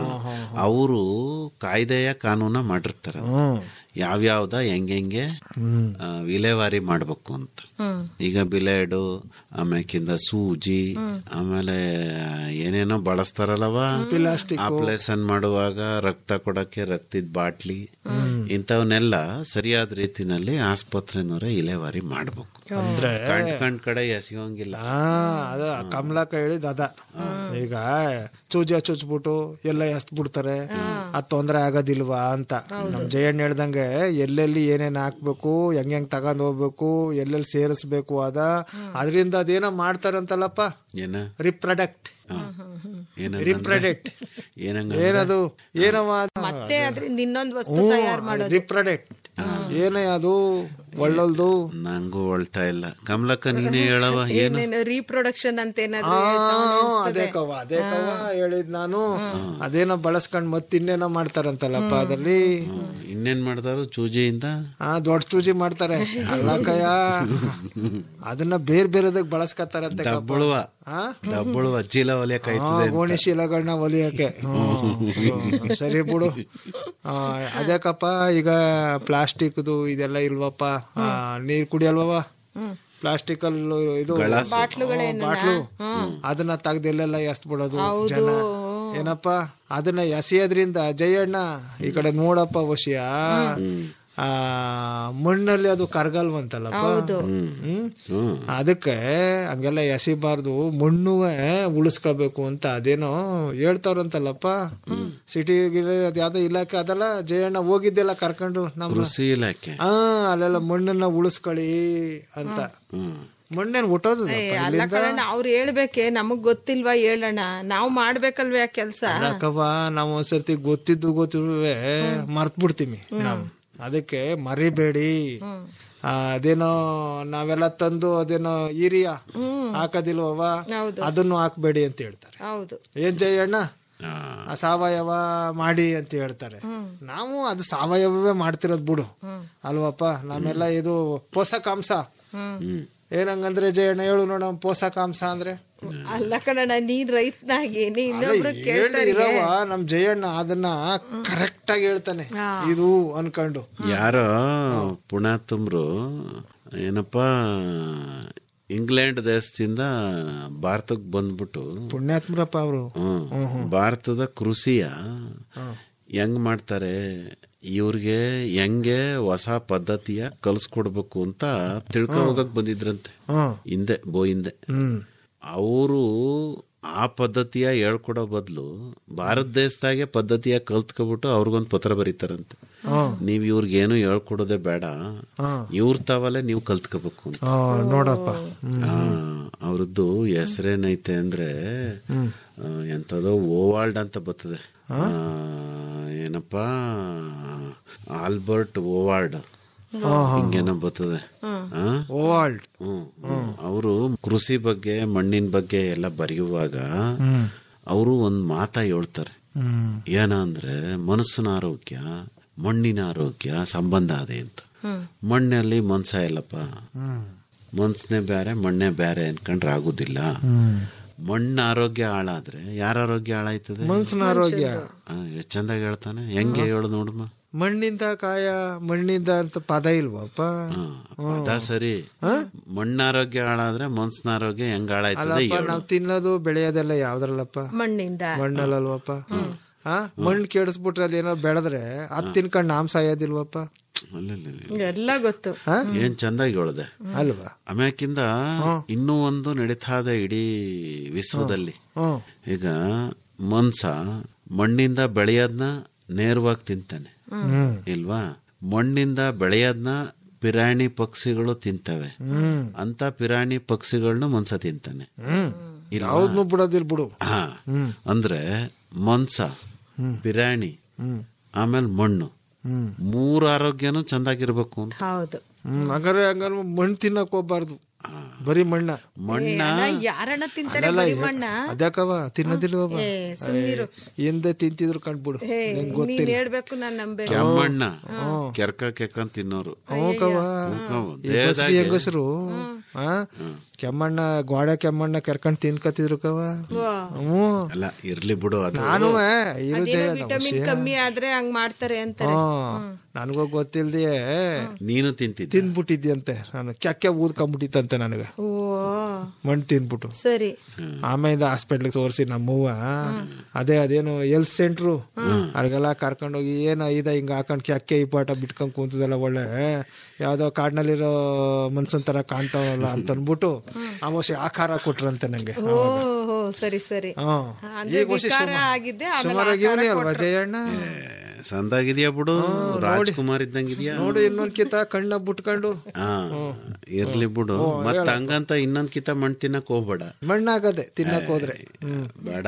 ಅವರು ಕಾಯ್ದೆಯ ಕಾನೂನ ಮಾಡಿರ್ತಾರೆ ಯಾವ್ಯಾವ್ದ ಹೆಂಗೆಂಗೆ ಆ, ವಿಲೇವಾರಿ ಮಾಡ್ಬೇಕು ಅಂತ ಈಗ ಬಿಲೇಡು ಆಮ್ಯಾಕಿಂದ ಸೂಜಿ ಆಮೇಲೆ ಏನೇನೋ ಬಳಸ್ತಾರಲ್ಲವ ಆಪರೇಷನ್ ಮಾಡುವಾಗ ರಕ್ತ ಕೊಡಕ್ಕೆ ರಕ್ತದ ಬಾಟ್ಲಿ ಇಂಥವನ್ನೆಲ್ಲ ಸರಿಯಾದ ರೀತಿನಲ್ಲಿ ಆಸ್ಪತ್ರೆನವರೇ ಇಲೇವಾರಿ ಮಾಡ್ಬೇಕು ಅಂದ್ರೆ ಕಂಡ್ ಕಂಡ್ ಕಡೆ ಎಸೆಯೋಂಗಿಲ್ಲ ಹಾ ಅದ ಕಮಲಕ್ಕ ಹೇಳಿದ್ ಅದ ಈಗ ಚೂಜಿ ಚುಚ್ಬಿಟ್ಟು ಎಲ್ಲ ಎಸ್ತ್ ಬಿಡ್ತಾರೆ ಅದ್ ತೊಂದ್ರೆ ಆಗೋದಿಲ್ವಾ ಅಂತ ನಮ್ ಜಯಣ್ಣ ಹೇಳ್ದಂಗೆ ಎಲ್ಲೆಲ್ಲಿ ಏನೇನ್ ಹಾಕ್ಬೇಕು ಹೆಂಗ್ ಹೆಂಗ್ ತಗೊಂಡ್ ಹೋಗ್ಬೇಕು ಎಲ್ಲೆಲ್ಲಿ ಸೇರಿಸ್ಬೇಕು ಅದ ಅದರಿಂದ ಅದೇನೋ ಮಾಡ್ತಾರಂತಲ್ಲಪ್ಪ ಏನ ರಿಪ್ರೊಡಕ್ಟ್ ಏನಂದ್ರೆ? ರಿಪ್ರೊಡಕ್ಟ್ ಏನಂಗ ಏನದು ಏನವ ಮತ್ತೆ ಅದರಿಂದ ಇನ್ನೊಂದ್ ವಸ್ತು ತಯಾರು ಮಾಡೋದು ರಿಪ್ರೊಡಕ್ಟ್ ಏನೇ ಅದು ಒಳ್ಳೊಳ್ದು ನಂಗೂ ಹೊಳ್ತಾ ಇಲ್ಲ ಕಮಲಕ್ಕ ನೀನೇ ಹೇಳವ ಏನು ಏನೇನು ರೀಪ್ರೊಡಕ್ಷನ್ ಅಂತ ಏನಾದ್ರು ಆ, ಹೇಳ್ತಾವ್ನೆ ಅದೇ ಅನ್ಸ್ತದೆ. ಕವ ಅದೇ ಕವ ಹೇಳಿದ್ ನಾನು ಅದೇನೋ ಬಳಸ್ಕೊಂಡ್ ಮತ್ ಇನ್ನೇನೋ ಮಾಡ್ತಾರಂತಲ್ಲಪ್ಪ ಅದ್ರಲ್ಲಿ ಇನ್ನೇನ್ ಮಾಡ್ತಾರು ಚೂಜಿಯಿಂದ ಆ ದೊಡ್ಡ ಚೂಜಿ ಮಾಡ್ತಾರೆ ಅಲ್ಲ ಕಯ್ಯ ಅದನ್ನ ಬೇರೆ ಬೇರೆದಕ್ ಬಳಸ್ಕತ್ತಾರಂತೆ ಕಪ್ಪ. ದಬ್ಬಳುವ ಆ? ದಬ್ಬಳುವ ಚೀಲ ಹೊಲಿಯಕ್ ಆ, ಆಯ್ತದೆ ಗೋಣಿ ಶೀಲಗಳನ್ನ ಹೊಲಿಯಕ್ಕೆ ಹ್ಮ್. ಸರಿ ಬಿಡು ಆ, ಅದೇಕಪ್ಪ ಈಗ ಪ್ಲಾಸ್ಟಿಕ್ದು ಇದೆಲ್ಲ ಇಲ್ವಪ್ಪ ಆ, ನೀರ್ ಕುಡಿಯಲ್ವವ ಪ್ಲಾಸ್ಟಿಕ್ ಅಲ್ಲಿ ಇದು ಗ್ಲಾಸು. ಬಾಟ್ಲುಗಳೇನಣ್ಣ? ಬಾಟ್ಲು ಅದನ್ನ ತೆಗ್ದು ಎಲ್ಲೆಲ್ಲ ಎಸ್ತ್ ಬಿಡೋದು ಜನ ಏನಪ್ಪ ಅದನ್ನ ಎಸೆಯೋದ್ರಿಂದ ಜಯಣ್ಣ ಈ ಕಡೆ ನೋಡಪ್ಪ ವಶಿಯ ಆ ಮಣ್ಣಲ್ಲಿ ಅದು ಕರ್ಗಲ್ವಂತಲ್ಲಪ್ಪ ಹ್ಮ್ ಅದಕ್ಕೆ ಹಂಗೆಲ್ಲ ಎಸಿಬಾರ್ದು ಮಣ್ಣುವೆ ಉಳಿಸ್ಕೋಬೇಕು ಅಂತ ಅದೇನೋ ಹೇಳ್ತಾರಂತಲ್ಲಪ್ಪ ಸಿಟಿ ಅದ್ ಯಾವ್ದೋ ಇಲಾಖೆ ಅದಲ್ಲ ಜಯಣ್ಣ ಹೋಗಿದ್ದೆಲ್ಲ ಕರ್ಕೊಂಡು ನಮ್ಮ ಕೃಷಿ ಇಲಾಖೆ ಆ ಅಲ್ಲೆಲ್ಲ ಮಣ್ಣನ್ನ ಉಳಿಸ್ಕೊಳ್ಳಿ ಅಂತ ಹ್ಮ್ ಮಣ್ಣೇನ್ ಹುಟ್ಟೋದು ಏ, ಅಲ್ಲ ಕಣಣ್ಣ ಅವ್ರು ಹೇಳ್ಬೇಕೆ ನಮಗ್ ಗೊತ್ತಿಲ್ವಾ ಹೇಳಣ್ಣ ನಾವು ಮಾಡ್ಬೇಕಲ್ವೇ ಆ ಕೆಲ್ಸ ಯಾಕವ್ವ ನಾವು ಒಂದ್ಸರ್ತಿ ಗೊತ್ತಿದ್ದು ಗೊತ್ತಿರುವೆ ಮರ್ತ್ ಬಿಡ್ತೀವಿ ನಾವು ಅದಕ್ಕೆ ಮರಿಬೇಡಿ ಆ, ಅದೇನೋ ನಾವೆಲ್ಲ ತಂದು ಅದೇನೋ ಈರಿಯಾ ಹಾಕೋದಿಲ್ವವ ಅದನ್ನು ಹಾಕ್ಬೇಡಿ ಅಂತ ಹೇಳ್ತಾರೆ ಹೌದು ಏನ್ ಜಯಣ್ಣ ಆ ಸಾವಯವ ಮಾಡಿ ಅಂತ ಹೇಳ್ತಾರೆ ನಾವು ಅದು ಸಾವಯವವೇ ಮಾಡ್ತಿರೋದ್ ಬಿಡು ಅಲ್ವಪ್ಪ ನಮ್ಮೆಲ್ಲ ಇದು ಪೋಷಕಾಂಶ ಏನಂಗಂದ್ರೆ ಜಯಣ್ಣ ಹೇಳು ನೋಡ ಪೋಷಕಾಂಶ ಅಂದ್ರೆ ಅಲ್ಲ ಕಣಣ್ಣ ನೀನ್ ರೈತನಾಗಿ ನೀ ಅಲ್ಲ, ಇನ್ನೊಬ್ರು ಹೇಳಿ ಕೇಳ್ತಾರೆ ಇರವ ನಮ್ ಜಯಣ್ಣ ಅದನ್ನ ಕರೆಕ್ಟ್ ಆಗಿ ಹೇಳ್ತಾನೆ ಇದು ಅನ್ಕೊಂಡು ಯಾರೋ ಪುಣಾತುಮ್ರು ಏನಪ್ಪ ಇಂಗ್ಲೆಂಡ್ ದೇಶದಿಂದ ಭಾರತಕ್ಕೆ ಬಂದ್ಬಿಟ್ಟು ಪುಣ್ಯಾತ್ಮರಪ್ಪ ಅವರು ಹ್ಮ್. ಭಾರತದ ಕೃಷಿಯ ಹೆಂಗ್ ಮಾಡ್ತಾರೆ ಇವ್ರಿಗೆ ಹೆಂಗೆ ಹೊಸ ಪದ್ಧತಿಯ ಕಲ್ಸ್ಕೊಡ್ಬೇಕು ಅಂತ ತಿಳ್ಕೊ ಹೋಗಕ್ ಬಂದಿದ್ರಂತೆ ಹ್ಮ್. ಹಿಂದೆ ಬೋ ಹಿಂದೆ ಹ್ಮ್ ಅವರು ಆ ಪದ್ಧತಿಯ ಹೇಳ್ಕೊಡೋ ಬದಲು ಭಾರತ ದೇಶದಾಗೆ ಪದ್ಧತಿಯ ಕಲ್ತ್ಕೊಬಿಟ್ಟು ಅವ್ರಿಗೊಂದು ಪತ್ರ ಬರೀತಾರಂತೆ ನೀವ್ ಇವ್ರಿಗೇನು ಹೇಳ್ಕೊಡೋದೇ ಬೇಡ ಇವ್ರ ತಾವಲ್ಲೇ ನೀವು ಕಲ್ತ್ಕೋಬೇಕು ಅಂತ ಆ, ನೋಡಪ್ಪ ಆ, ಅವ್ರದ್ದು ಹೆಸರೇನೈತೆ ಅಂದ್ರೆ ಆ, ಎಂತದೋ ಓವಾಲ್ಡ್ ಅಂತ ಬರ್ತದೆ ಆ, ಏನಪ್ಪಾ ಆಲ್ಬರ್ಟ್ ಓವಾರ್ಡ್ ಹಿಂಗೇನೋ ಬರ್ತದೆ ಆ? ಓವಾಲ್ಡ್ ಹ್ಮ್ ಅವರು ಕೃಷಿ ಬಗ್ಗೆ ಮಣ್ಣಿನ ಬಗ್ಗೆ ಎಲ್ಲ ಬರೆಯುವಾಗ ಅವರು ಒಂದ್ ಮಾತ ಹೇಳ್ತಾರೆ ಹ್ಮ್ ಏನ ಅಂದ್ರೆ ಮನಸ್ಸಿನ ಆರೋಗ್ಯ ಮಣ್ಣಿನ ಆರೋಗ್ಯ ಸಂಬಂಧ ಅದೇ ಅಂತ ಮಣ್ಣಲ್ಲಿ ಮನ್ಸ ಇಲ್ಲಪ್ಪ ಹ್ಮ್ ಮನ್ಸನೇ ಬೇರೆ ಮಣ್ಣೇ ಬೇರೆ ಅನ್ಕೊಂಡ್ರೆ ಆಗುದಿಲ್ಲ ಹ್ಮ್ ಮಣ್ಣು ಆರೋಗ್ಯ ಹಾಳಾದ್ರೆ ಯಾರ ಆರೋಗ್ಯ ಹಾಳಾಯ್ತದೆ ಮನ್ಸಿನ ಆರೋಗ್ಯ ಆ, ಎಷ್ಟ್ ಚಂದಾಗಿ ಹೇಳ್ತಾನೆ ಹೆಂಗೆ ಹೇಳು ನೋಡಮ್ಮ ಮಣ್ಣಿಂದ ಕಾಯ ಮಣ್ಣಿಂದ ಅಂತ ಪದ ಇಲ್ವಪ್ಪ ಅದ ಸರಿ ಮಣ್ಣ ಆರೋಗ್ಯ ಹಾಳಾದ್ರೆ ಮನ್ಸಿನ ಆರೋಗ್ಯ ಹೆಂಗ್ ಹಾಳಾಯ್ತದೆ ಅಲ್ಲಪ್ಪ ಹೇಳು. ನಾವ್ ತಿನ್ನೋದು ಬೆಳೆಯೋದೆಲ್ಲ ಯಾವ್ದ್ರಲ್ಲಪ್ಪ ಮಣ್ಣಿಂದ ಮಣ್ಣಲ್ಲಲ್ವಪ್ಪ ಆ ಮಣ್ಣು ಕೆಡಿಸ್ಬಿಟ್ರೆ ಅಲ್ಲಿ ಏನೋ ಬೆಳೆದ್ರೆ ಅದ್ ತಿನ್ಕೊಂಡ್ ನಾಮ್ ಸಾಯೋದಿಲ್ವಪ್ಪ ಅಲ್ಲಲ್ಲಲ್ಲ. ಎಲ್ಲ ಗೊತ್ತು ಏನ್ ಚಂದಾಗಿ ಹೇಳ್ದೆ ಅಲ್ವಾ ಆಮ್ಯಾಕಿಂದ ಇನ್ನೂ ಒಂದು ನಡೀತಾ ಇದೆ ಇಡೀ ವಿಶ್ವದಲ್ಲಿ ಹ್ಮ್ ಈಗ ಮನ್ಸ ಮಣ್ಣಿಂದ ಬೆಳೆಯೋದ್ನ ನೇರವಾಗಿ ತಿಂತಾನೆ ಹ್ಮ್ ಇಲ್ವಾ ಮಣ್ಣಿಂದ ಬೆಳೆಯೋದ್ನ ಪಿರಾಣಿ ಪಕ್ಷಿಗಳು ತಿಂತವೆ ಹ್ಮ್ ಅಂತ ಪಿರಾಣಿ ಪಕ್ಷಿಗಳನ್ನ ಮನ್ಸ ತಿಂತಾನೆ ಹ್ಮ್ ಇಲ್ವಾ? ಯಾವ್ದನ್ನು ಬಿಡೋದಿಲ್ ಬಿಡು ಹಾ ಅಂದ್ರೆ ಮನ್ಸ ಪಿರಾಣಿ ಆಮೇಲೆ ಮಣ್ಣು ಹ್ಮ್ ಮೂರು ಆರೋಗ್ಯನೂ ಚಂದಾಗಿರ್ಬೇಕು ಅಂತ ಹೌದು ಹ್ಮ್ ಹಂಗಾರೆ ಹಂಗಾರೆ ಮಣ್ಣು ತಿನ್ನಕ್ ಹೋಗ್ಬಾರ್ದು ಬರೀ ಮಣ್ಣ ಮಣ್ಣ ಯಾರಣ್ಣ ತಿಂತಾರೆ ಅಲ್ಲ ಬರೀ ಮಣ್ಣ ಅದ್ಯಾಕವ ತಿನ್ನೋದಿಲ್ವವ ಏ, ಸುಮ್ನಿರು. ಹಿಂದೆ ತಿಂತಿದ್ರು ಕಂಡ್ಬಿಡು ಹೇ ನಿಂಗ್ ನೀನ್ ಗೊತ್ತಿಲ್ಲ ಹೇಳ್ಬೇಕು ನಾನ್ ನಂಬೇಕು ಕೆಮ್ಮಣ್ಣ ಕೆರ್ಕ ಕೆರ್ಕೊಂಡ್ ತಿನ್ನೋರು ಹೋಗವ ಹ್ಮ್, ಈ ಬಸ್ರಿ ದೇಹದಾಗೆ- ಹೆಂಗಸರು ಆ ಕೆಮ್ಮಣ್ಣ ಗೋಡೆ ಕೆಮ್ಮಣ್ಣ ಕೆರ್ಕೊಂಡ್ ತಿನ್ಕತಿದ್ರು ಕವ ಹ್ಮ್ ಅಲ್ಲ ಇರ್ಲಿ ಬಿಡು ಅದು ನಾನು ಇರು ಅದೇನೋ ಜಯ ವಿಟಮಿನ್ ಕಮ್ಮಿ ಆದ್ರೆ ಹಂಗ್ ಮಾಡ್ತಾರೆ ಅಂತಾರೆ ನನಗೂ ಗೊತ್ತಿಲ್ದೆಯೇ ನೀನು ತಿಂತಿದ್ದ ತಿಂದ್ಬಿಟ್ಟಿದ್ಯಂತೆ ನಾನು ಕ್ಯಾಕ್ಯ ಊದ್ಕೊಂಡ್ಬಿಟ್ಟಿತ್ತಂತೆ ನನಗೆ ಓ ಮಣ್ಣು ತಿಂದ್ಬಿಟ್ಟು ಸರಿ ಆಮೇಲೆ ಹಾಸ್ಪಿಟ್ಲಿಗೆ ತೋರಿಸಿ ನಮ್ಮವ್ವ ಅದೇ ಅದೇನು ಹೆಲ್ತ್ ಸೆಂಟ್ರು ಅಲ್ಲಿಗೆಲ್ಲ ಕರ್ಕೊಂಡೋಗಿ ಏನ ಇದ ಹಿಂಗ ಹಾಕೊಂಡ್ ಕ್ಯಾಕೆ ಈ ಪಾಠ ಬಿಟ್ಕೊಂಡ್ ಕುಂತದಲ್ಲ ಒಳ್ಳೆ ಯಾವ್ದೋ ಕಾಡ್ನಲ್ಲಿರೋ ಮನ್ಸನ್ ತರ ಕಾಣ್ತಾವಲ್ಲ ಅಂತ ಅನ್ಬಿಟ್ಟು ಅವಶ್ಯ ಆಕಾರ ಕೊಟ್ರಂತೆ ನಂಗೆ ಓ ಹೋ, ಸರಿ ಸರಿ ಹಾ. ಅಂದ್ರೆ ಈಗ ಹೊಸಿ ವಿಕಾರ ಸುಮ- ಆಗಿದ್ದೆ ಆಮೇಲೆ ಸುಮಾರಾಗಿ ಆಕಾರ ಇವನೇ ಅಲ್ವಾ ಕೊಟ್ರು. ಜಯಣ್ಣ ಸಂದಾಗಿದ್ಯಾ ಬಿಡು ರಾಜ್ಕುಮಾರ್ ಇದ್ದಂಗಿದ್ಯಾ ನೋಡು ಇನ್ನೊಂದ್ ಕಿತ ಕಣ್ಣ ಬಿಟ್ಕೊಂಡು ಹಾ ಇರ್ಲಿ ಬಿಡು ಮತ್ತ ಹಂಗಂತ ಇನ್ನೊಂದ್ ಕಿತ ಮಣ್ ತಿನ್ನಕ್ ಹೋಗ್ಬೇಡ ಮಣ್ಣಾಗದೆ ತಿನ್ನಕ್ ಹೋದ್ರೆ ಹ್ಮ್ ಬೇಡ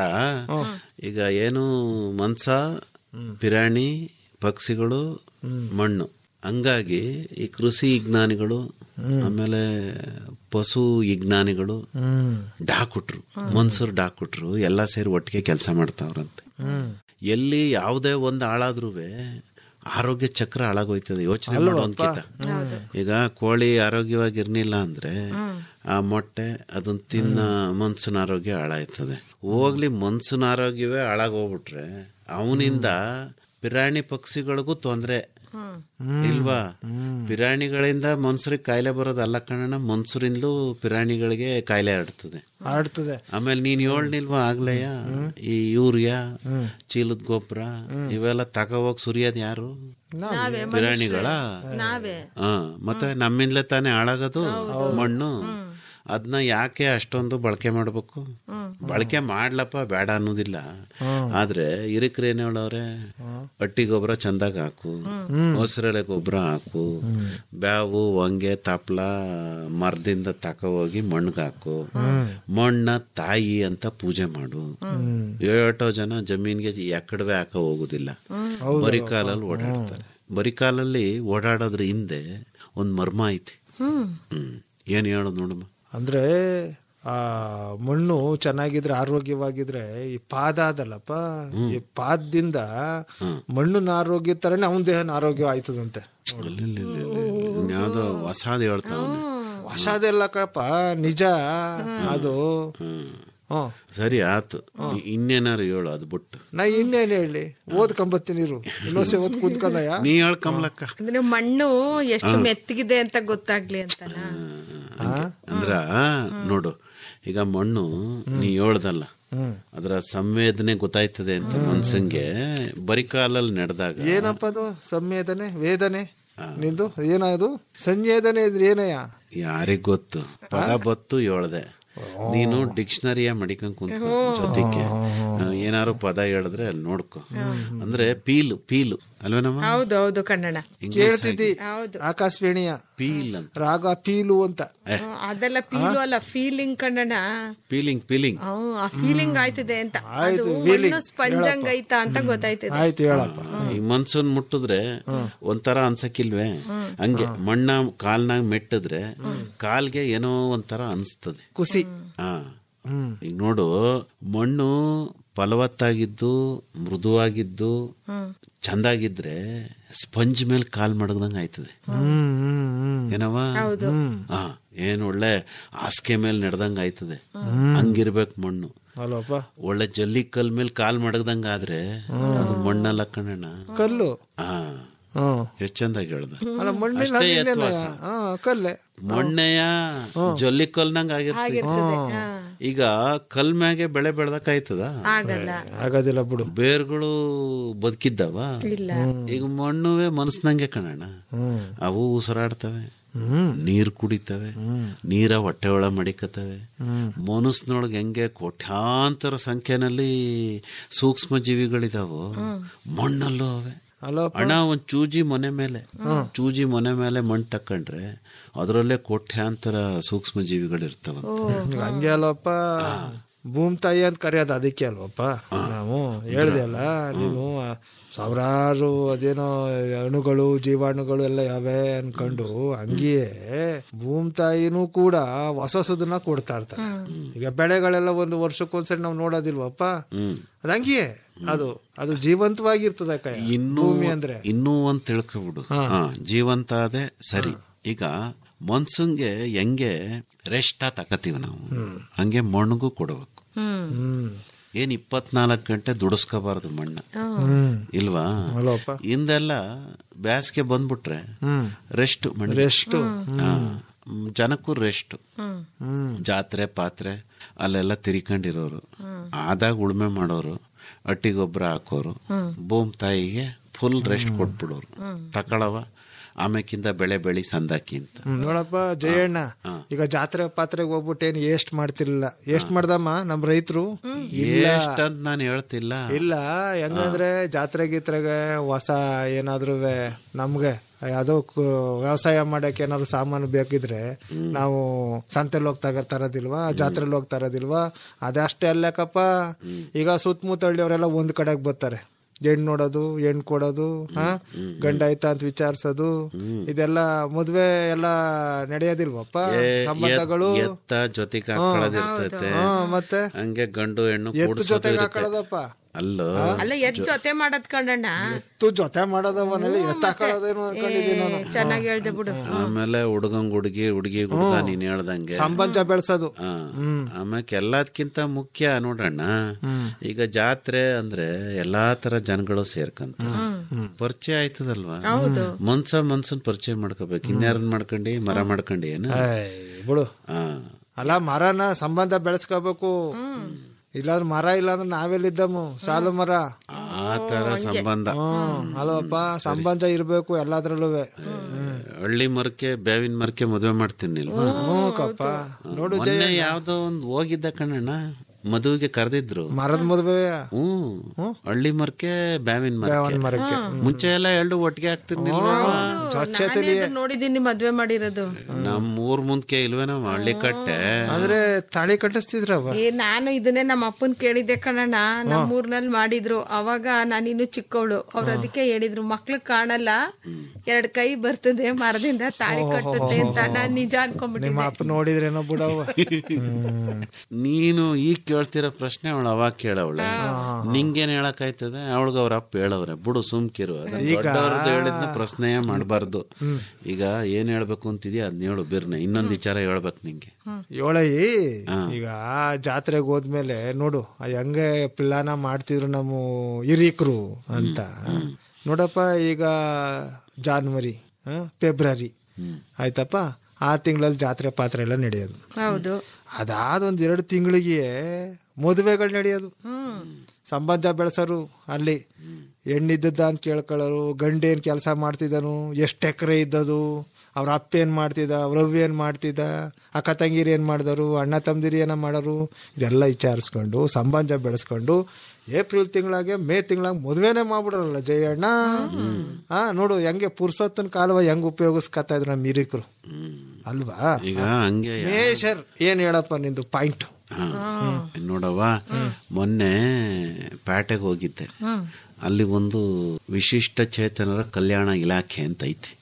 ಈಗ ಏನು ಮನ್ಸ ಪಿರಾಣಿ ಪಕ್ಷಿಗಳು ಮಣ್ಣು ಹಂಗಾಗಿ ಈ ಕೃಷಿ ವಿಜ್ಞಾನಿಗಳು ಆಮೇಲೆ ಪಶು ವಿಜ್ಞಾನಿಗಳು ಹ್ಮ್ ಡಾಕುಟ್ರು ಮನ್ಸೂರ್ ಡಾಕುಟ್ರು ಎಲ್ಲ ಸೇರಿ ಒಟ್ಟಿಗೆ ಕೆಲಸ ಮಾಡ್ತಾವ್ರಂತೆ ಹ್ಮ್ ಎಲ್ಲಿ ಯಾವುದೇ ಒಂದು ಹಾಳಾದ್ರೂ ಆರೋಗ್ಯ ಚಕ್ರ ಹಾಳಾಗೋಯ್ತದೆ ಯೋಚನೆ ಮಾಡೋ ಒಂದ್ಕಿತ ಈಗ ಕೋಳಿ ಆರೋಗ್ಯವಾಗಿರ್ನಿಲ್ಲ ಅಂದ್ರೆ ಆ ಮೊಟ್ಟೆ ಅದನ್ನ ತಿನ್ನ ಮನ್ಸಿನ ಆರೋಗ್ಯ ಹಾಳಾಯ್ತದೆ ಹೋಗ್ಲಿ ಮನ್ಸಿನ ಆರೋಗ್ಯವೇ ಹಾಳಾಗೋಗ್ಬಿಟ್ರೆ ಅವನಿಂದ ಪಿರಾಣಿ ಪಕ್ಷಿಗಳಿಗೂ ತೊಂದ್ರೆ ಇಲ್ವಾ ಪಿರಾಣಿಗಳಿಂದ ಮನ್ಸರಿಗೆ ಕಾಯಿಲೆ ಬರೋದಲ್ಲ ಕಣಣ್ಣ ಮನ್ಸರಿಂದಲೂ ಪಿರಾಣಿಗಳಿಗೆ ಕಾಯಿಲೆ ಹರಡ್ತದೆ ಆಡ್ತದೆ ಆಮೇಲೆ ನೀನ್ ಹೇಳ್ನಿಲ್ವಾ ಆಗ್ಲೇಯ ಈ ಯೂರಿಯಾ ಚೀಲದ ಗೊಬ್ಬರ ಇವೆಲ್ಲ ತಗೋಹೋಗ್ ಸುರಿಯೋದ್ ಯಾರು ಪಿರಾಣಿಗಳ ನಾವೇ ಹ ಮತ್ತೆ ನಮ್ಮಿಂದಲೇ ತಾನೇ ಹಾಳಾಗೋದು ಮಣ್ಣು ಅದನ್ನ ಯಾಕೆ ಅಷ್ಟೊಂದು ಬಳಕೆ ಮಾಡ್ಬೇಕು ಬಳಕೆ ಮಾಡ್ಲಪ್ಪ ಬೇಡ ಅನ್ನೋದಿಲ್ಲ ಆದ್ರೆ ಹಿರಿಕರು ಏನ್ ಹೇಳವ್ರೆ ಹಟ್ಟಿ ಗೊಬ್ಬರ ಚಂದಾಗ ಹಾಕು ಮೊಸರೆಲೆ ಗೊಬ್ಬರ ಹಾಕು ಬ್ಯಾವು ಹೊಂಗೆ ತಪ್ಲ ಮರದಿಂದ ತಕ ಹೋಗಿ ಮಣ್ಣಿಗೆ ಹಾಕು ಮಣ್ಣ ತಾಯಿ ಅಂತ ಪೂಜೆ ಮಾಡು ಏಟೋ ಜನ ಜಮೀನ್ಗೆ ಎಕ್ಕಡವೆ ಹಾಕ ಹೋಗುದಿಲ್ಲ ಬರೀ ಕಾಲಲ್ಲಿ ಓಡಾಡ್ತಾರೆ ಬರೀ ಕಾಲಲ್ಲಿ ಓಡಾಡೋದ್ರ ಹಿಂದೆ ಒಂದ್ ಮರ್ಮ ಐತಿ ಹ್ಮ್ ಹ್ಮ್ ಏನ್ ಹೇಳೋದು ನೋಡಮ್ಮ ಅಂದ್ರೆ ಆ ಮಣ್ಣು ಚೆನ್ನಾಗಿದ್ರೆ ಆರೋಗ್ಯವಾಗಿದ್ರೆ ಈ ಪಾದ ಅದಲ್ಲಪ್ಪ ಈ ಪಾದದಿಂದ ಮಣ್ಣಿನ ಆರೋಗ್ಯ ತರನೇ ಅವನ ದೇಹನ ಆರೋಗ್ಯ ಆಯ್ತದಂತೆ ಯಾವ್ದೋ ಹೊಸಾದ್ ಹೇಳ್ತಾವ ಹೊಸದೆಲ್ಲ ಕಣಪ್ಪ ನಿಜ ಅದು ಹ್ಮ್ ಸರಿ ಆತು ಇ- ಇನ್ನೇನಾರು ಹೇಳು ಅದು ಬಿಟ್ಟು ನಾ ಇನ್ನೇನು ಹೇಳಿ ಓದ್ಕೊಂಬತ್ತೀನಿ ಇರು ಇನ್ನೊಂದ್ಸೆ ಓದ್ ಕೂತ್ಕೊಂಡಯ್ಯ ನೀ ಹೇಳ್ಕಂಬ್ಲಕ್ಕ ಅಂದ್ರೆ ಮಣ್ಣು ಎಷ್ಟು ಮೆತ್ತಗಿದೆ ಅಂತ ಗೊತ್ತಾಗ್ಲಿ ಅಂತನ ಅಂದ್ರ ನೋಡು ಈಗ ಮಣ್ಣು ನೀ ಹೇಳ್ದಲ್ಲ ಅದರ ಸಂವೇದನೆ ಗೊತ್ತಾಯ್ತದೆ ಅಂತ ಮನ್ಸಂಗೆ ಬರಿ ಕಾಲಲ್ಲಿ ನಡೆದಾಗ ಏನಪ್ಪ ಅದು ಸಂವೇದನೆ ವೇದನೆ ನಿಂದು ಏನದು ಸಂವೇದನೆ ಇದ್ರೆ ಏನಯ್ಯ ಯಾರಿಗ್ ಗೊತ್ತು ಪದ ಬತ್ತು ಹೇಳ್ದೆ ನೀನು ಡಿಕ್ಷನರಿಯ ಮಡಿಕೊಂಡ್ ಕುಂತ್ಕೊ ಜೊತೆಗೆ ಏನಾರು ಪದ ಹೇಳಿದ್ರೆ ಅಲ್ಲಿ ನೋಡ್ಕೊ ಅಂದ್ರೆ ಪೀಲು ಪೀಲು ಅಲ್ವೇನಮ್ಮ ಹೌದು ಹೌದು ಕನ್ನಡ ಕೇಳ್ತಿದ್ದಿ ಹೌದು ಆಕಾಶವೇಣಿಯ ಪೀಲ್ ಅಂತ ರಾಗ ಪೀಲು ಅಂತ ಹ್ಮ್, ಅದೆಲ್ಲ ಫೀಲು ಅಲ್ಲ ಫೀಲಿಂಗ್ ಕನ್ನಡ ಪೀಲಿಂಗ್ ಪೀಲಿಂಗ್ ಹ್ಮ್, ಆ ಫೀಲಿಂಗ್ ಆಯ್ತದೆ ಅಂತ ಅದು ಆಯ್ತು, ಮಣ್ಣು feeling. ಸ್ಪಂಜಂಗ್ ಐತಾ ಅಂತ ಗೊತ್ತಾಯ್ತದೆ ಆಯ್ತು ಹೇಳಪ್ಪ ಈ ಮನ್ಸೂನ್ ಮುಟ್ಟಿದ್ರೆ ಒಂಥರ ಅನ್ಸಕ್ಕಿಲ್ವೇ ಹಂಗೆ ಮಣ್ಣ ಕಾಲ್ನಾಗ ಮೆಟ್ಟಿದ್ರೆ ಕಾಲ್ಗೆ ಏನೋ ಒಂಥರ ಅನ್ಸ್ತದೆ ಖುಷಿ ಹಾ ಈಗ ನೋಡು ಮಣ್ಣು ಫಲವತ್ತಾಗಿದ್ದು ಮೃದುವಾಗಿದ್ದು ಚಂದಾಗಿದ್ರೆ ಸ್ಪಂಜ್ ಮೇಲೆ ಕಾಲ್ ಮಡಗ್ದಂಗ ಆಯ್ತದೆ ಏನವ ಹಾ ಏನ್ ಒಳ್ಳೆ ಹಾಸಿಗೆ ಮೇಲೆ ನಡೆದಂಗ ಆಯ್ತದೆ ಹಂಗಿರ್ಬೇಕು ಮಣ್ಣು ಅಲ್ವಪ್ಪ ಒಳ್ಳೆ ಜಲ್ಲಿ ಕಲ್ ಮೇಲೆ ಕಾಲ್ ಮಡಗ್ದಂಗ ಆದ್ರೆ ಅದು ಮಣ್ಣಲ್ಲ ಕಣಣ್ಣ ಕಲ್ಲು ಹಾ ಹ್ಮ್ ಎಷ್ಟ್ ಚಂದಾಗಿ ಹೇಳ್ದ ಅಲ್ಲ ಮಣ್ಣಿನ ಅಷ್ಟೇ ಇನ್ನೇನಯ್ಯ? ಯತ್ವಾಸ. ಹಾ ಕಲ್ಲೆ ಮೊನ್ನೆಯ ಜೊಲ್ಲಿ ಕಲ್ನಂಗ ಆಗಿರ್ತದೆ ಆಗಿರ್ತದೆ ಹಾ. ಈಗ ಕಲ್ ಮ್ಯಾಗೆ ಬೆಳೆ ಬೆಳ್ದಕ್ ಆಯ್ತದ ಆಗಲ್ಲ ಆಗೋದಿಲ್ಲ ಬಿಡು ಬೇರ್ಗಳು ಬದುಕಿದ್ದವ ಇಲ್ಲ ಈಗ ಮಣ್ಣುವೆ ಮನಸ್ನಂಗೆ ಕಣಣ್ಣ ಅವು ಉಸಿರಾಡ್ತವೆ ನೀರ್ ಕುಡಿತವೆ ನೀರ ಹೊಟ್ಟೆ ಒಳ ಮಡಿಕತವೆ ಮನಸ್ನೊಳಗೆ ಹೆಂಗೆ ಕೋಟ್ಯಾಂತರ ಸಂಖ್ಯೆನಲ್ಲಿ ಸೂಕ್ಷ್ಮ ಜೀವಿಗಳಿದಾವೋ ಮಣ್ಣಲ್ಲೂ ಅವೆ ಅಲ್ಲಪ್ಪ ಅಣ್ಣ ಒಂದ್ ಚೂಜಿ ಮನೆ ಮೇಲೆ ಚೂಜಿ ಮನೆ ಮೇಲೆ ಮಣ್ಣು ತಕೊಂಡ್ರೆ ಅದರಲ್ಲೇ ಕೋಟ್ಯಾಂತರ ಸೂಕ್ಷ್ಮ ಜೀವಿಗಳಿರ್ತಾವ ಹಂಗೆ ಅಲ್ವಪ್ಪ ಭೂಮಿ ತಾಯಿ ಅಂತ ಕರೆಯೋದು ಅದಕ್ಕೆ ಅಲ್ವಪ್ಪ ನಾವು ಹೇಳ್ದೆ ಅಲ್ಲ ನೀನು ಆ ಸಾವಿರಾರು ಅದೇನೋ ಅಣುಗಳು ಜೀವಾಣುಗಳು ಎಲ್ಲ ಯಾವೆ ಅನ್ಕೊಂಡು ಹಂಗೆಯೇ ಭೂಮಿ ತಾಯಿನೂ ಕೂಡ ಹೊಸ ಹೊಸದನ್ನ ಕೊಡ್ತಾ ಇರ್ತಾರೆ ಈಗ ಬೆಳೆಗಳೆಲ್ಲ ಒಂದು ವರ್ಷಕ್ಕೊಂದ್ಸರಿ ನಾವು ನೋಡೋದಿಲ್ವಪ್ಪ ಅದು ಹಂಗೆಯೇ ಅದು ಅದು ಜೀವಂತವಾಗಿರ್ತದೆ ಕೈ ಇನ್ನೂ ಭೂಮಿ ಅಂದ್ರೆ ಇನ್ನೂ ಒಂದ್ ತಿಳ್ಕೊಬಿಡು ಹಾ ಜೀವಂತ ಅದೇ ಸರಿ ಈಗ ಮನ್ಸಂಗೆ ಹೆಂಗೆ ರೆಸ್ಟ್ ತಕತೀವಿ ನಾವು ಹಂಗೆ ಮಣ್ಣಿಗೂ ಕೊಡ್ಬೇಕು ಹ್ಮ್ ಏನ್ ಇಪ್ಪತ್ನಾಲ್ಕು ಗಂಟೆ ದುಡಿಸ್ಕೋಬಾರ್ದು ಮಣ್ಣ ಇಲ್ವಾ ಅಲ್ವಪ್ಪ ಹಿಂದೆಲ್ಲ ಬ್ಯಾಸ್ಗೆ ಬಂದ್ಬಿಟ್ರೆ ಹ್ಮ್ ರೆಸ್ಟ್ ಮಣ್ಣು ರೆಸ್ಟ್ ಜನಕ್ಕೂ ರೆಸ್ಟ್ ಹ್ಮ್ ಜಾತ್ರೆ ಪಾತ್ರೆ ಅಲ್ಲೆಲ್ಲ ತಿರ್ಕೊಂಡಿರೋರು ಆದಾಗ ಉಳುಮೆ ಮಾಡೋರು ಅಟ್ಟಿ ಗೊಬ್ಬರ ಹಾಕೋರು ಭೂಮ್ ತಾಯಿಗೆ ಫುಲ್ ರೆಸ್ಟ್ ಕೊಟ್ಬಿಡೋರು ತಕೊಳವ ಆಮೇಕಿಂದ ಬೆಳೆ ಬೆಳಿ ಸಂದಾಕಿ ಅಂತ ಹ್ಮ್, ನೋಡಪ್ಪ ಜಯಣ್ಣ ಈಗ ಜಾತ್ರೆ ಪಾತ್ರೆಗೆ ಹೋಗ್ಬಿಟ್ಟು ಏನ್ ಎಷ್ಟ್ ಮಾಡ್ತಿರ್ಲಿಲ್ಲ ಎಷ್ಟ್ ಮಾಡ್ದಮ್ಮ ನಮ್ ರೈತರು ಇಲ್ಲ ಎಷ್ಟಂತ ನಾನು ಹೇಳ್ತಿಲ್ಲ ಇಲ್ಲ ಹೆಂಗಂದ್ರೆ ಜಾತ್ರೆ ಗೀತ್ರೆಗೆ ಹೊಸ ಏನಾದ್ರು ನಮ್ಗೆ ಯಾವ್ದೋ ಕು- ವ್ಯವಸಾಯ ಮಾಡಕ್ಕೆ ಏನಾದ್ರು ಸಾಮಾನು ಬೇಕಿದ್ರೆ ನಾವು ಸಂತೆಲಿ ಹೋಗಿ ತಗ ತರೋದಿಲ್ವಾ ಜಾತ್ರೆಲಿ ಹೋಗಿ ತರೋದಿಲ್ವಾ ಅದಷ್ಟೇ ಅಲ್ಲಕ್ಕಪ್ಪ ಈಗ ಸುತ್ತಮುತ್ತ ಹಳ್ಳಿಯವರೆಲ್ಲ ಒಂದ್ ಕಡೆಗೆ ಬರ್ತಾರೆ ಹೆಣ್ಣು ನೋಡೋದು ಹೆಣ್ಣು ಕೊಡೋದು ಹಾ ಗಂಡ ಆಯ್ತಾ ಅಂತ ವಿಚಾರಿಸೋದು ಇದೆಲ್ಲ ಮದ್ವೆ ಎಲ್ಲ ನಡೆಯೋದಿಲ್ವಪ್ಪ ಏ, ಸಂಬಂಧಗಳು ಎತ್- ಎತ್ತ ಜೊತೆಗೆ ಹಾಕೊಳ್ಳೋದಿರ್ತೈತೆ ಹಾ, ಮತ್ತೆ ಹಂಗೆ ಗಂಡು ಹೆಣ್ಣು ಎತ್ತು ಕೂಡ್ಸೋದು ಜೊತೆಗೆ ಇರುತ್ತೆ. ಹಾಕೊಳ್ಳೋದಪ್ಪ ಅಲ್ಲೋ ಅಲ್ಲ ಎಷ್ಟ್ ಜೊತೆ ಮಾಡದ್ ಕಣ್ಣಣ್ಣ ಎತ್ತು ಜೊತೆ ಮಾಡೋದವನಲ್ಲಿ ಎತ್ತ ಹಾಕೊಳ್ಳೋದೇನು ಅನ್ಕೊಂಡಿದ್ದೀನಿ ನಾನು ಚೆನ್ನಾಗಿ ಹೇಳ್ದೆ ಬಿಡು ಆಮೇಲೆ ಹುಡುಗಂಗ್ ಹುಡುಗಿ ಹುಡುಗಿ ಹುಡುಗ ನೀನ್ ಹೇಳ್ದಂಗೆ ಸಂಬಂಧ ಬೆಳೆಸೋದು ಆ, ಆಮ್ಯಾಕೆ ಎಲ್ಲದಕ್ಕಿಂತ ಮುಖ್ಯ ನೋಡಣ್ಣ ಈಗ ಜಾತ್ರೆ ಅಂದ್ರೆ ಎಲ್ಲಾ ತರ ಜನಗಳು ಸೇರ್ಕಂತ ಪರಿಚಯ ಆಯ್ತದಲ್ವಾ ಮನ್ಸ ಮನ್ಸನ್ ಪರಿಚಯ ಮಾಡ್ಕೋಬೇಕು ಇನ್ಯಾರನ್ ಮಾಡ್ಕೊಂಡಿ ಮರ ಮಾಡ್ಕೊಂಡಿ ಏನು ಏಯ್, ಬಿಡು ಆ, ಅಲ್ಲ ಮರನ ಸಂಬಂಧ ಬೆಳೆಸ್ಕೋಬೇಕು ಇಲ್ಲಾಂದ್ರೆ ಮರ ಇಲ್ಲಾಂದ್ರೆ ನಾವೆಲ್ಲಿದ್ದಮ್ಮು ಸಾಲು ಮರ ಆ ತರ ಸಂಬಂಧ ಹ್ಮ್ ಅಲ್ವಪ್ಪ ಸಂಬಂಧ ಇರ್ಬೇಕು ಎಲ್ಲಾದ್ರಲ್ಲೂ ಹಳ್ಳಿ ಮರಕ್ಕೆ ಬೇವಿನ ಮರಕ್ಕೆ ಮದುವೆ ಮಾಡ್ತೀನಿ ಇಲ್ವಾ ಹ್ಞೂ ಕಪ್ಪ ನೋಡು ಮೊನ್ನೆ ಯಾವ್ದೋ ಒಂದು ಹೋಗಿದ್ದ ಕಣಣ್ಣ ಮದುವೆಗೆ ಕರೆದಿದ್ರು ಮರದ ಮದುವೆ ಹ್ಮ್ ಹಳ್ಳಿ ಮರಕ್ಕೆ ಬೇವಿನ ಬೇವಿನ ಮರಕ್ಕೆ ಮರಕ್ಕೆ. ಮುಂಚೆ ಎಲ್ಲ ಎರಡು ಒಟ್ಟಿಗೆ ಆಗ್ತಿರ್ಲಿಲ್ಲ ನಾನೇ ಅದು ನೋಡಿದೀನಿ ಮದ್ವೆ ಮಾಡಿರೋದು ನಮ್ ಊರ್ ಮುಂದ್ಕೆ ಇಲ್ವೇನೋ ಹಳ್ಳಿ ಕಟ್ಟೆ ಅಂದ್ರೆ ತಾಳಿ ಕಟ್ಟಿಸ್ತಿದ್ರವ ಏ ನಾನು ಇದನ್ನೇ ನಮ್ಮ ಅಪ್ಪನ್ ಕೇಳಿದ್ದೆ ಕಣಣ್ಣ ನಮ್ಮ ಊರ್ನಲ್ಲಿ ಮಾಡಿದ್ರು ಅವಾಗ ನಾನಿನ್ನು ಚಿಕ್ಕವಳು ಅವ್ರು ಅದಕ್ಕೆ ಹೇಳಿದ್ರು ಮಕ್ಳು ಕಾಣಲ್ಲ ಎರಡ್ ಕೈ ಬರ್ತದೆ ಮರದಿಂದ ತಾಳಿ ಕಟ್ಟುತ್ತೆ ಅಂತ ನಾನ್ ನಿಜ ನಿಮ್ಮ ಅನ್ಕೊಂಡ್ಬಿಟ್ಟಿದ್ದೆ ಅಪ್ಪ ನೋಡಿದ್ರೇನೋ ಬಿಡವ ಹ್ಮ್. ನೀನು ಈಗ ಕೇಳ್ತಿರೋ ಪ್ರಶ್ನೆ ಅವಳು ಅವಾಗ ಕೇಳವಳೆ ನಿಂಗೇನ್ ಹೇಳಕ್ ಆಯ್ತದೆ ಅವಳಿಗೆ ಅವ್ರ ಅಪ್ಪ ಹೇಳವ್ರೆ ಬಿಡು ಸುಮ್ಕಿರು ಅದನ್ನ ಈಗ- ದೊಡ್ಡವ್ರದ್ದು ಹೇಳಿದ್ನ ಪ್ರಶ್ನೆಯೇ ಮಾಡಬಾರ್ದು ಈಗ ಏನ್ ಹೇಳ್ಬೇಕು ಅಂತಿದ್ಯಾ ಅದ್ನ ಹೇಳು ಬಿರ್ನೆ ಇನ್ನೊಂದ್ ವಿಚಾರ ಹೇಳ್ಬೇಕು ನಿಂಗೆ ಏಳಯ್ಯಿ ಈಗ ಜಾತ್ರೆಗೆ ಹೋದ್ಮೇಲೆ ನೋಡು ಆ ಹೆಂಗೆ ಪ್ಲಾನ ಮಾಡ್ತಿದ್ರು ನಮ್ಮ ಹಿರೀಕರು ಅಂತ ನೋಡಪ್ಪ ಈಗ ಜಾನ್ವರಿ ಆ, ಫೆಬ್ರವರಿ ಆಯ್ತಪ್ಪ ಆ ತಿಂಗಳಲ್ಲಿ ಜಾತ್ರೆ ಪಾತ್ರೆ ಎಲ್ಲ ನಡೆಯೋದು ಹೌದು ಅದಾದ ಒಂದ್ ಎರಡು ತಿಂಗಳಿಗೆ ಮದುವೆಗಳು ನಡೆಯೋದು ಸಂಬಂಧ ಬೆಳೆಸೋರು ಅಲ್ಲಿ ಹೆಣ್ಣಿದ್ದದ್ದ ಅಂತ ಕೇಳ್ಕೊಳ್ಳೋರು ಗಂಡ ಏನ್ ಕೆಲಸ ಮಾಡ್ತಿದ್ದನು ಎಷ್ಟು ಎಕರೆ ಇದ್ದದು ಅವ್ರ ಅಪ್ಪ ಏನ್ ಮಾಡ್ತಿದ್ದ ಅವ್ರ ಅವ್ವ ಏನ್ ಮಾಡ್ತಿದ್ದ ಅಕ್ಕ ತಂಗಿರು ಏನ್ ಮಾಡಿದರು ಅಣ್ಣ ತಮ್ಮದಿರು ಏನ ಮಾಡೋರು ಇದೆಲ್ಲ ವಿಚಾರಿಸ್ಕೊಂಡು ಸಂಬಂಧ ಬೆಳೆಸ್ಕೊಂಡು ಏಪ್ರಿಲ್ ತಿಂಗಳಾಗೆ ಮೇ ತಿಂಗಳಾಗ ಮದುವೆನೇ ಮಾಡ್ಬಿಡ್ರಲ್ಲ ಜಯಣ್ಣ ಹಾ ನೋಡು ಹೆಂಗೆ ಪುರ್ಸೊತ್ತನ ಕಾಲವ ಹೆಂಗ್ ಉಪಯೋಗಿಸ್ಕತಾ ಇದ್ರು ನಮ್ಮ ಹಿರಿಕರು ಅಲ್ವಾ ಈಗ ಹಂಗೆ ಯಾ- ಮೇಷರ್ ಏನ್ ಹೇಳಪ್ಪ ನಿಂದು ಪಾಯಿಂಟ್ ಹಾ. ನೋಡವ್ವ ಮೊನ್ನೆ ಪೇಟೆಗೆ ಹೋಗಿದ್ದೆ ಅಲ್ಲಿ ಒಂದು ವಿಶಿಷ್ಟ ಚೇತನರ ಕಲ್ಯಾಣ ಇಲಾಖೆ ಅಂತ ಐತಿ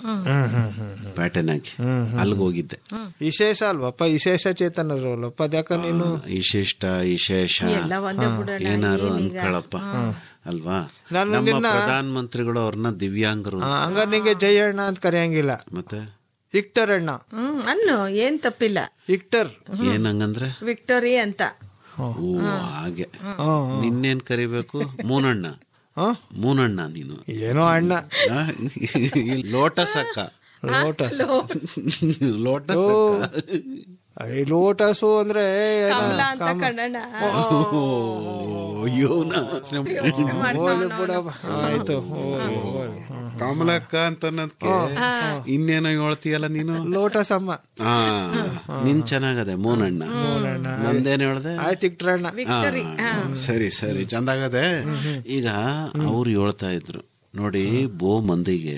ಪೇಟೆನಾಗೆ ಅಲ್ಲಿಗೆ ಹೋಗಿದ್ದೆ ವಿಶೇಷ ಅಲ್ವಪ್ಪ ವಿಶೇಷ ಚೇತನರು ಅಲ್ವಪ್ಪ ಅದ್ಯಾಕ ನೀನು ವಿಶಿಷ್ಟ ವಿಶೇಷ ಎಲ್ಲ ಒಂದೇ ಬಿಡೋಣ, ಏನಾರು ಏನೀಗ? ಅನ್ಕೊಳಪ್ಪ ಅಲ್ವಾ ನಾನು ನಮ್ಮ ನಿನ್ನ- ಪ್ರಧಾನ ಮಂತ್ರಿಗಳು ಅವ್ರನ್ನ ದಿವ್ಯಾಂಗರು ಆ, ಅಂತ. ಹಂಗಾರೆ ನಿಂಗೆ ಜಯಣ್ಣ ಅಂತ ಕರೆಯಂಗಿಲ್ಲ ಮತ್ತೆ ವಿಕ್ಟರ್ ಅಣ್ಣ ಹ್ಮ್ ಅನ್ನು ಏನ್ ತಪ್ಪಿಲ್ಲ ವಿಕ್ಟರ್ ಏನ್ ಹಂಗಂದ್ರೆ ವಿಕ್ಟೋರಿ ಅಂತ ಓ ಹಾಗೆ ನಿನ್ನೇನ್ ಕರಿಬೇಕು ಮೂನಣ್ಣ ಮೂನಣ್ಣ ನೀನು ಏನೋ ಅಣ್ಣ ಆ, ಈ ಲೋಟಸ್ ಅಕ್ಕ ಲೋಟಸ್ ಲೋಟಸ್ ಓ. ಅಕ್ಕ. ಈ ಲೋಟಸು ಅಂದ್ರೆ ಏನ? ಕಮಲ ಅಂತ ಕಮ- ಕಣ್ಣಣ್ಣ ಓ, ಇವ್ನ ಹೋಗ್ಲಿ ಬಿಡಪ್ಪ. ಆಯ್ತು ಹೋಗ್ಲಿ, ಹೋಗ್ಲಿ. ಹ್ಮ್. ಕಮಲಕ್ಕ ಅಂತ ಅನ್ನೋದಕ್ಕೆ ಇನ್ನೇನೋ ಹೇಳ್ತೀಯಲ್ಲ ನೀನು ಲೋಟಸ್ ಅಮ್ಮ ಹಾ ನಿನ್ ಚೆನ್ನಾಗದೆ ಮೂನಣ್ಣ ನಂದೇನ್ ಹೇಳ್ದೆ ಆಯ್ತು ವಿಕ್ಟರ್ ಅಣ್ಣ ವಿಕ್ಟರಿ ಆ, ಸರಿ ಸರಿ ಚಂದಾಗದೆ ಈಗ ಅವ್ರು ಹೇಳ್ತಾ ಇದ್ರು ನೋಡಿ ಬೋ ಮಂದಿಗೆ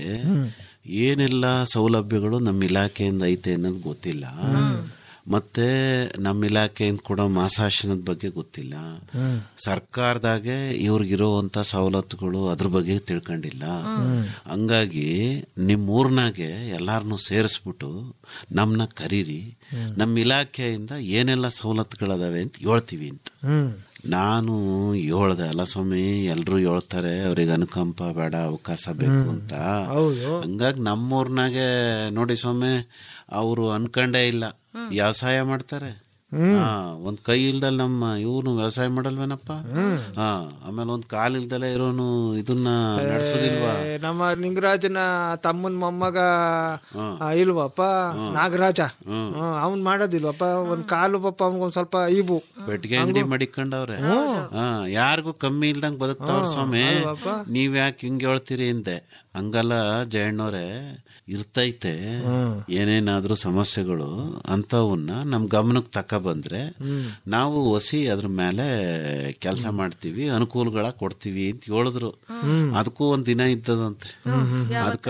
ಏನೆಲ್ಲ ಸೌಲಭ್ಯಗಳು ನಮ್ಮ ಇಲಾಖೆಯಿಂದ ಐತೆ ಅನ್ನೋದು ಗೊತ್ತಿಲ್ಲ ಮತ್ತೆ ನಮ್ಮ ಇಲಾಖೆಯಿಂದ ಕೊಡೋ ಮಾಸಾಶನದ ಬಗ್ಗೆ ಗೊತ್ತಿಲ್ಲ ಸರ್ಕಾರದಾಗೆ ಇವ್ರಿಗಿರೋವಂಥ ಸವಲತ್ತುಗಳು ಅದ್ರ ಬಗ್ಗೆ ತಿಳ್ಕೊಂಡಿಲ್ಲ ಹಂಗಾಗಿ ನಿಮ್ಮ ಊರ್ನಾಗೆ ಎಲ್ಲಾರನ್ನೂ ಸೇರಿಸ್ಬಿಟ್ಟು ನಮ್ಮನ್ನ ಕರೀರಿ ನಮ್ಮ ಇಲಾಖೆಯಿಂದ ಏನೆಲ್ಲ ಸವಲತ್ತುಗಳದಾವೆ ಅಂತ ಹೇಳ್ತೀವಿ ಅಂತ ಹ್ಮ್ ನಾನು ಹೇಳ್ದೆ ಅಲ್ಲ ಸ್ವಾಮಿ ಎಲ್ರು ಹೇಳ್ತಾರೆ ಅವ್ರಿಗೆ ಅನುಕಂಪ ಬೇಡ ಅವಕಾಶ ಬೇಕು ಅಂತ ಹೌದು ಹಂಗಾಗಿ ನಮ್ಮೂರ್ನಾಗೆ ನೋಡಿ ಸ್ವಾಮಿ ಅವರು ಅನ್ಕಂಡೇ ಇಲ್ಲ ವ್ಯವಸಾಯ ಮಾಡ್ತಾರೆ ಹಾ ಒಂದ್ ಕೈ ಇಲ್ದಲ್ ನಮ್ಮ ಇವನು ವ್ಯವಸಾಯ ಮಾಡಲ್ವೇನಪ್ಪ ಹಾ ಆಮೇಲೆ ಒಂದ್ ಕಾಲ್ ಇಲ್ದಲೆ ಇರೋನು ಇದನ್ನ ನಡೆಸೋದಿಲ್ವಾ ಏ, ನಮ್ಮ ನಿಂಗರಾಜನ ತಮ್ಮನ್ ಮೊಮ್ಮಗ ಆ, ಇಲ್ವಪ್ಪ ನಾಗರಾಜ ಅವನ್ ಮಾಡೋದಿಲ್ವಪ್ಪ ಒಂದ್ ಕಾಲು ಪಪ್ಪ ಅವ್ನಿಗೊಂದ್ ಸ್ವಲ್ಪ ಇವು ಪೆಟ್ಟಿಗೆ ಅಂಗಡಿ ಮಡಿಕೊಂಡವ್ರೆ ಹಾ ಯಾರಿಗೂ ಕಮ್ಮಿ ಇಲ್ದಂಗ್ ಬದುಕ್ತಾವ್ರ ಸ್ವಾಮಿ ನೀವ್ ಯಾಕೆ ಹಿಂಗ್ ಹೇಳ್ತೀರಿ ಹಿಂದೆ ಹಂಗಲ್ಲ ಜಯಣ್ಣವ್ರೆ ಇರ್ತೈತೆ ಏನೇನಾದ್ರೂ ಸಮಸ್ಯೆಗಳು ಅಂತವನ್ನ ನಮ್ ಗಮನಕ್ಕೆ ತಕ ಬಂದ್ರೆ ನಾವು ಹೊಸಿ ಅದ್ರ ಮೇಲೆ ಕೆಲಸ ಮಾಡ್ತೀವಿ ಅನುಕೂಲಗಳ ಕೊಡ್ತೀವಿ ಅಂತ ಹೇಳಿದ್ರು ಅದಕ್ಕೂ ಒಂದ್ ದಿನ ಇದ್ದದಂತೆ ಅದಕ್ಕ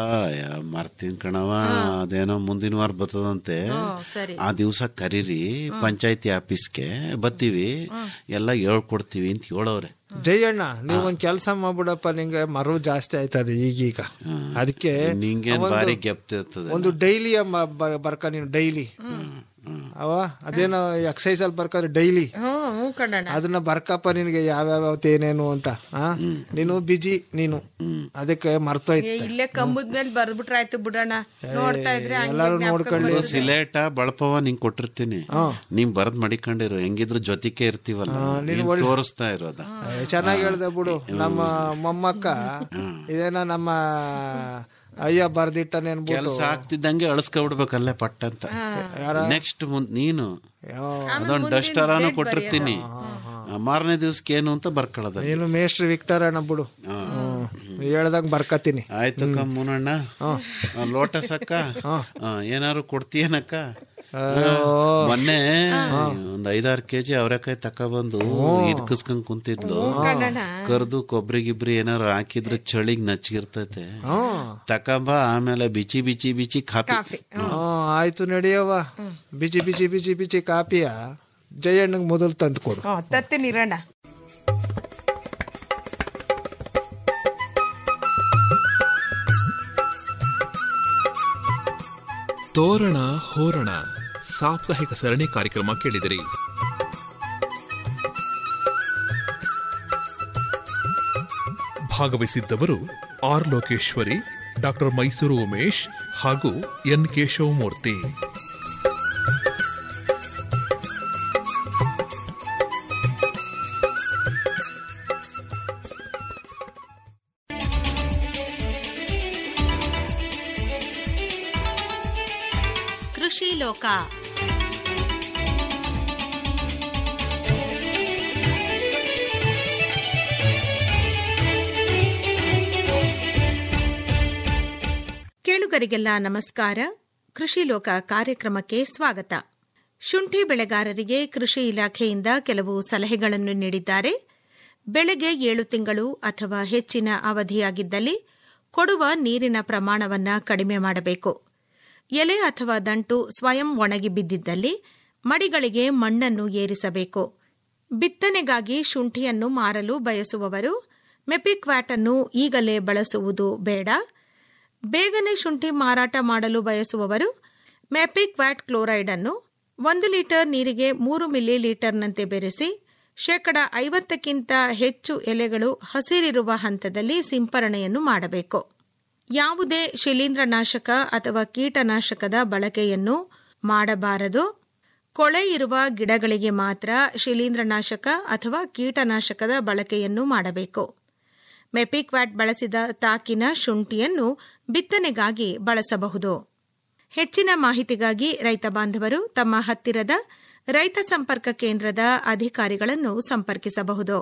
ಮರ್ತೀನಿ ಕಣವ ಅದೇನೋ ಮುಂದಿನ ವಾರ ಬರ್ತದಂತೆ ಸರಿ ಆ ದಿವಸ ಕರೀರಿ ಪಂಚಾಯತಿ ಆಫೀಸ್ಗೆ ಬತ್ತೀವಿ ಎಲ್ಲ ಹೇಳ್ಕೊಡ್ತೀವಿ ಅಂತ ಹೇಳವ್ರೆ ಜಯಣ್ಣ ನೀವ್ ಒಂದ್ ಕೆಲ್ಸ ಮಾಡ್ಬಿಡಪ್ಪ ನಿಂಗೆ ಮರವು ಜಾಸ್ತಿ ಆಯ್ತದೆ ಈಗೀಗ ಅದಕ್ಕೆ ನಿಂಗೇನ್ ಒಂದು- ಭಾರಿ ಗೆಪ್ತಿರ್ತದೆ ಒಂದು ಡೈಲಿ ಬರ್ಕ ನೀನು ಡೈಲಿ ಅವ ಅದೇನೋ ಎಕ್ಸೈಸ್ ಅಲ್ಲಿ ಬರ್ಕಾದ್ರೆ ಡೈಲಿ ಹ್ಮ್ ಹ್ಞೂ ಕಣ್ಣಣ್ಣ ಅದನ್ನ ಬರ್ಕಪ್ಪ ನಿನಗೆ ಯಾವ್ಯಾವ ಏನೇನು ಅಂತ ಆ ನೀನು ಬಿಜಿ ನೀನು ಅದಕ್ಕೆ ಮರ್ತೋಯ್ತು ಏ, ಇಲ್ಲೇ ಕಂಬದ ಮೇಲೆ ಬರ್ದ್ಬಿಟ್ರೆ ಆಯ್ತು ಬಿಡೋಣ ನೋಡ್ತಾ ಇದ್ರೆ ಹಂಗೆ ಎಲ್ಲಾರು ಜ್ಞಾಪಕ ನೋಡ್ಕೊಳ್ಳಿ. ಬರುತ್ತೆ. ಸಿಲೇಟ ಬಳಪವ ನಿಂಗ್ ಕೊಟ್ಟಿರ್ತೀನಿ ನೀವ್ ಬರದ್ ಮಡಿಕೊಂಡಿರು ಹೆಂಗಿದ್ರು ಜೊತೆಗೆ ಇರ್ತೀವಲ್ಲ ನೀನು ನೀನ್ ಒಳ್ಳೆ- ತೋರಿಸ್ತಾ ಇರೋದ ಏ, ಚೆನ್ನಾಗಿ ಹೇಳ್ದೆ ಬಿಡು ನಮ್ಮ ಮೊಮ್ಮಕ್ಕ ಇದೇನ ನಮ್ಮ ಅಯ್ಯ ಬರ್ದಿಟ್ಟನೆ ಅನ್ಬಿಟ್ಟು ಕೆಲ್ಸ ಆಗ್ತಿದ್ದಂಗೆ ಅಳಸ್ಕೊಬಿಡ್ಬೇಕಲ್ಲೇ ಪಟ್ಟ ಅಂತ ನೆಕ್ಸ್ಟ್ ಮುಂದ್ ನೀನು ಅದೊಂದ್ ಡಸ್ಟರಾನು ಕೊಟ್ಟಿರ್ತೀನಿ ಮಾರನೇ ದಿವ್ಸಕ್ಕೆ ಏನು ಅಂತ ಬರ್ಕೊಳ್ಳೋದ ನೀನು ಮೇಷ್ಟ್ರಿ ವಿಕ್ಟರ್ ಅಣ್ಣ ಬಿಡು ಹ್ಮ್ ಹೇಳ್ದಂಗ್ ಬರ್ಕತೀನಿ ಆಯ್ತು ಕಮ್ ಮುನಣ್ಣ ಲೋಟಸ್ ಅಕ್ಕ ಆ, ಏನಾರು ಕೊಡ್ತೀಯನಕ್ಕ ಮೊನ್ನೆ ಒಂದ್ ಐದಾರು ಕೆಜಿ ಅವರೆಕಾಯಿ ತಕೊಬಂದು ಇದ್ಕಿಸ್ಕೊಂಡ್ ಕುಂತಿದ್ಲು ಕರ್ದು ಕೊಬ್ಬರಿ ಗಿಬ್ರಿ ಏನಾರು ಹಾಕಿದ್ರೆ ಚಳಿಗ್ ನಚ್ಗಿರ್ತೈತೆ ತಕೊಂಬ ಆಮೇಲೆ ಬಿಚಿ ಬಿಚಿ ಬಿಚಿ ಕಾಫಿ ಹ್ಮ್, ಆಯ್ತು ನಡಿಯವ್ವ ಬಿಚಿ ಬಿಚಿ ಬಿಚಿ ಬಿಚಿ ಕಾಪಿಯ ಜಯಣ್ಣಗ್ ಮೊದಲು ತಂದು ಕೊಡು ಹ್ಞೂ ತತ್ತೀನಿ ಇರೋಣ ತೋರಣ ಹೋರಣ ಸಾಪ್ತಾಹಿಕ ಸರಣಿ ಕಾರ್ಯಕ್ರಮ ಕೇಳಿದಿರಿ ಭಾಗವಹಿಸಿದ್ದವರು ಆರ್ ಲೋಕೇಶ್ವರಿ ಡಾಕ್ಟರ್ ಮೈಸೂರು ಉಮೇಶ್ ಹಾಗೂ ಎನ್ ಕೇಶವಮೂರ್ತಿ ಕೃಷಿ ಲೋಕ ಕೇಳುಗರಿಗೆಲ್ಲ ನಮಸ್ಕಾರ ಕೃಷಿ ಲೋಕ ಕಾರ್ಯಕ್ರಮಕ್ಕೆ ಸ್ವಾಗತ ಶುಂಠಿ ಬೆಳೆಗಾರರಿಗೆ ಕೃಷಿ ಇಲಾಖೆಯಿಂದ ಕೆಲವು ಸಲಹೆಗಳನ್ನು ನೀಡಿದ್ದಾರೆ ಬೆಳೆಗೆ ಏಳು ತಿಂಗಳು ಅಥವಾ ಹೆಚ್ಚಿನ ಅವಧಿಯಾಗಿದ್ದಲ್ಲಿ ಕೊಡುವ ನೀರಿನ ಪ್ರಮಾಣವನ್ನು ಕಡಿಮೆ ಮಾಡಬೇಕು ಎಲೆ ಅಥವಾ ದಂಟು ಸ್ವಯಂ ಒಣಗಿ ಬಿದ್ದಿದ್ದಲ್ಲಿ ಮಡಿಗಳಿಗೆ ಮಣ್ಣನ್ನು ಏರಿಸಬೇಕು ಬಿತ್ತನೆಗಾಗಿ ಶುಂಠಿಯನ್ನು ಮಾರಲು ಬಯಸುವವರು ಮೆಪಿಕ್ವ್ಯಾಟ್ ಅನ್ನು ಈಗಲೇ ಬಳಸುವುದು ಬೇಡ ಬೇಗನೆ ಶುಂಠಿ ಮಾರಾಟ ಮಾಡಲು ಬಯಸುವವರು ಮೆಪಿಕ್ವ್ಯಾಟ್ ಕ್ಲೋರೈಡ್ ಅನ್ನು ಒಂದು ಲೀಟರ್ ನೀರಿಗೆ ಮೂರು ಮಿಲಿ ಲೀಟರ್ನಂತೆ ಬೆರೆಸಿ ಶೇಕಡ ಐವತ್ತಕ್ಕಿಂತ ಹೆಚ್ಚು ಎಲೆಗಳು ಹಸಿರಿರುವ ಹಂತದಲ್ಲಿ ಸಿಂಪರಣೆಯನ್ನು ಮಾಡಬೇಕು ಯಾವುದೇ ಶಿಲೀಂಧ್ರನಾಶಕ ಅಥವಾ ಕೀಟನಾಶಕದ ಬಳಕೆಯನ್ನು ಮಾಡಬಾರದು ಕೊಳೆ ಇರುವ ಗಿಡಗಳಿಗೆ ಮಾತ್ರ ಶಿಲೀಂಧ್ರನಾಶಕ ಅಥವಾ ಕೀಟನಾಶಕದ ಬಳಕೆಯನ್ನು ಮಾಡಬೇಕು ಮೆಪಿಕ್ವ್ಯಾಟ್ ಬಳಸಿದ ತಾಕಿನ ಶುಂಠಿಯನ್ನು ಬಿತ್ತನೆಗಾಗಿ ಬಳಸಬಹುದು ಹೆಚ್ಚಿನ ಮಾಹಿತಿಗಾಗಿ ರೈತ ಬಾಂಧವರು ತಮ್ಮ ಹತ್ತಿರದ ರೈತ ಸಂಪರ್ಕ ಕೇಂದ್ರದ ಅಧಿಕಾರಿಗಳನ್ನು ಸಂಪರ್ಕಿಸಬಹುದು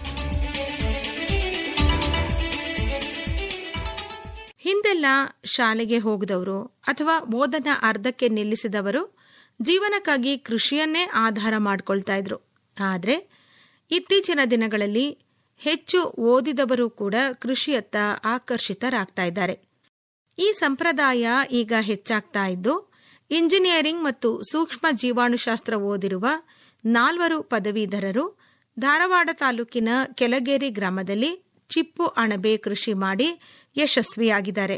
ಹಿಂದೆಲ್ಲ ಶಾಲೆಗೆ ಹೋಗದವರು ಅಥವಾ ಓದನ ಅರ್ಧಕ್ಕೆ ನಿಲ್ಲಿಸಿದವರು ಜೀವನಕ್ಕಾಗಿ ಕೃಷಿಯನ್ನೇ ಆಧಾರ ಮಾಡ್ಕೊಳ್ತಾ ಇದ್ರು ಆದರೆ ಇತ್ತೀಚಿನ ದಿನಗಳಲ್ಲಿ ಹೆಚ್ಚು ಓದಿದವರು ಕೂಡ ಕೃಷಿಯತ್ತ ಆಕರ್ಷಿತರಾಗ್ತಾ ಇದ್ದಾರೆ ಈ ಸಂಪ್ರದಾಯ ಈಗ ಹೆಚ್ಚಾಗ್ತಾ ಇದ್ದು ಇಂಜಿನಿಯರಿಂಗ್ ಮತ್ತು ಸೂಕ್ಷ್ಮ ಜೀವಾಣುಶಾಸ್ತ್ರ ಓದಿರುವ ನಾಲ್ವರು ಪದವೀಧರರು ಧಾರವಾಡ ತಾಲೂಕಿನ ಕೆಳಗೇರಿ ಗ್ರಾಮದಲ್ಲಿ ಚಿಪ್ಪು ಅಣಬೆ ಕೃಷಿ ಮಾಡಿ ಯಶಸ್ವಿಯಾಗಿದ್ದಾರೆ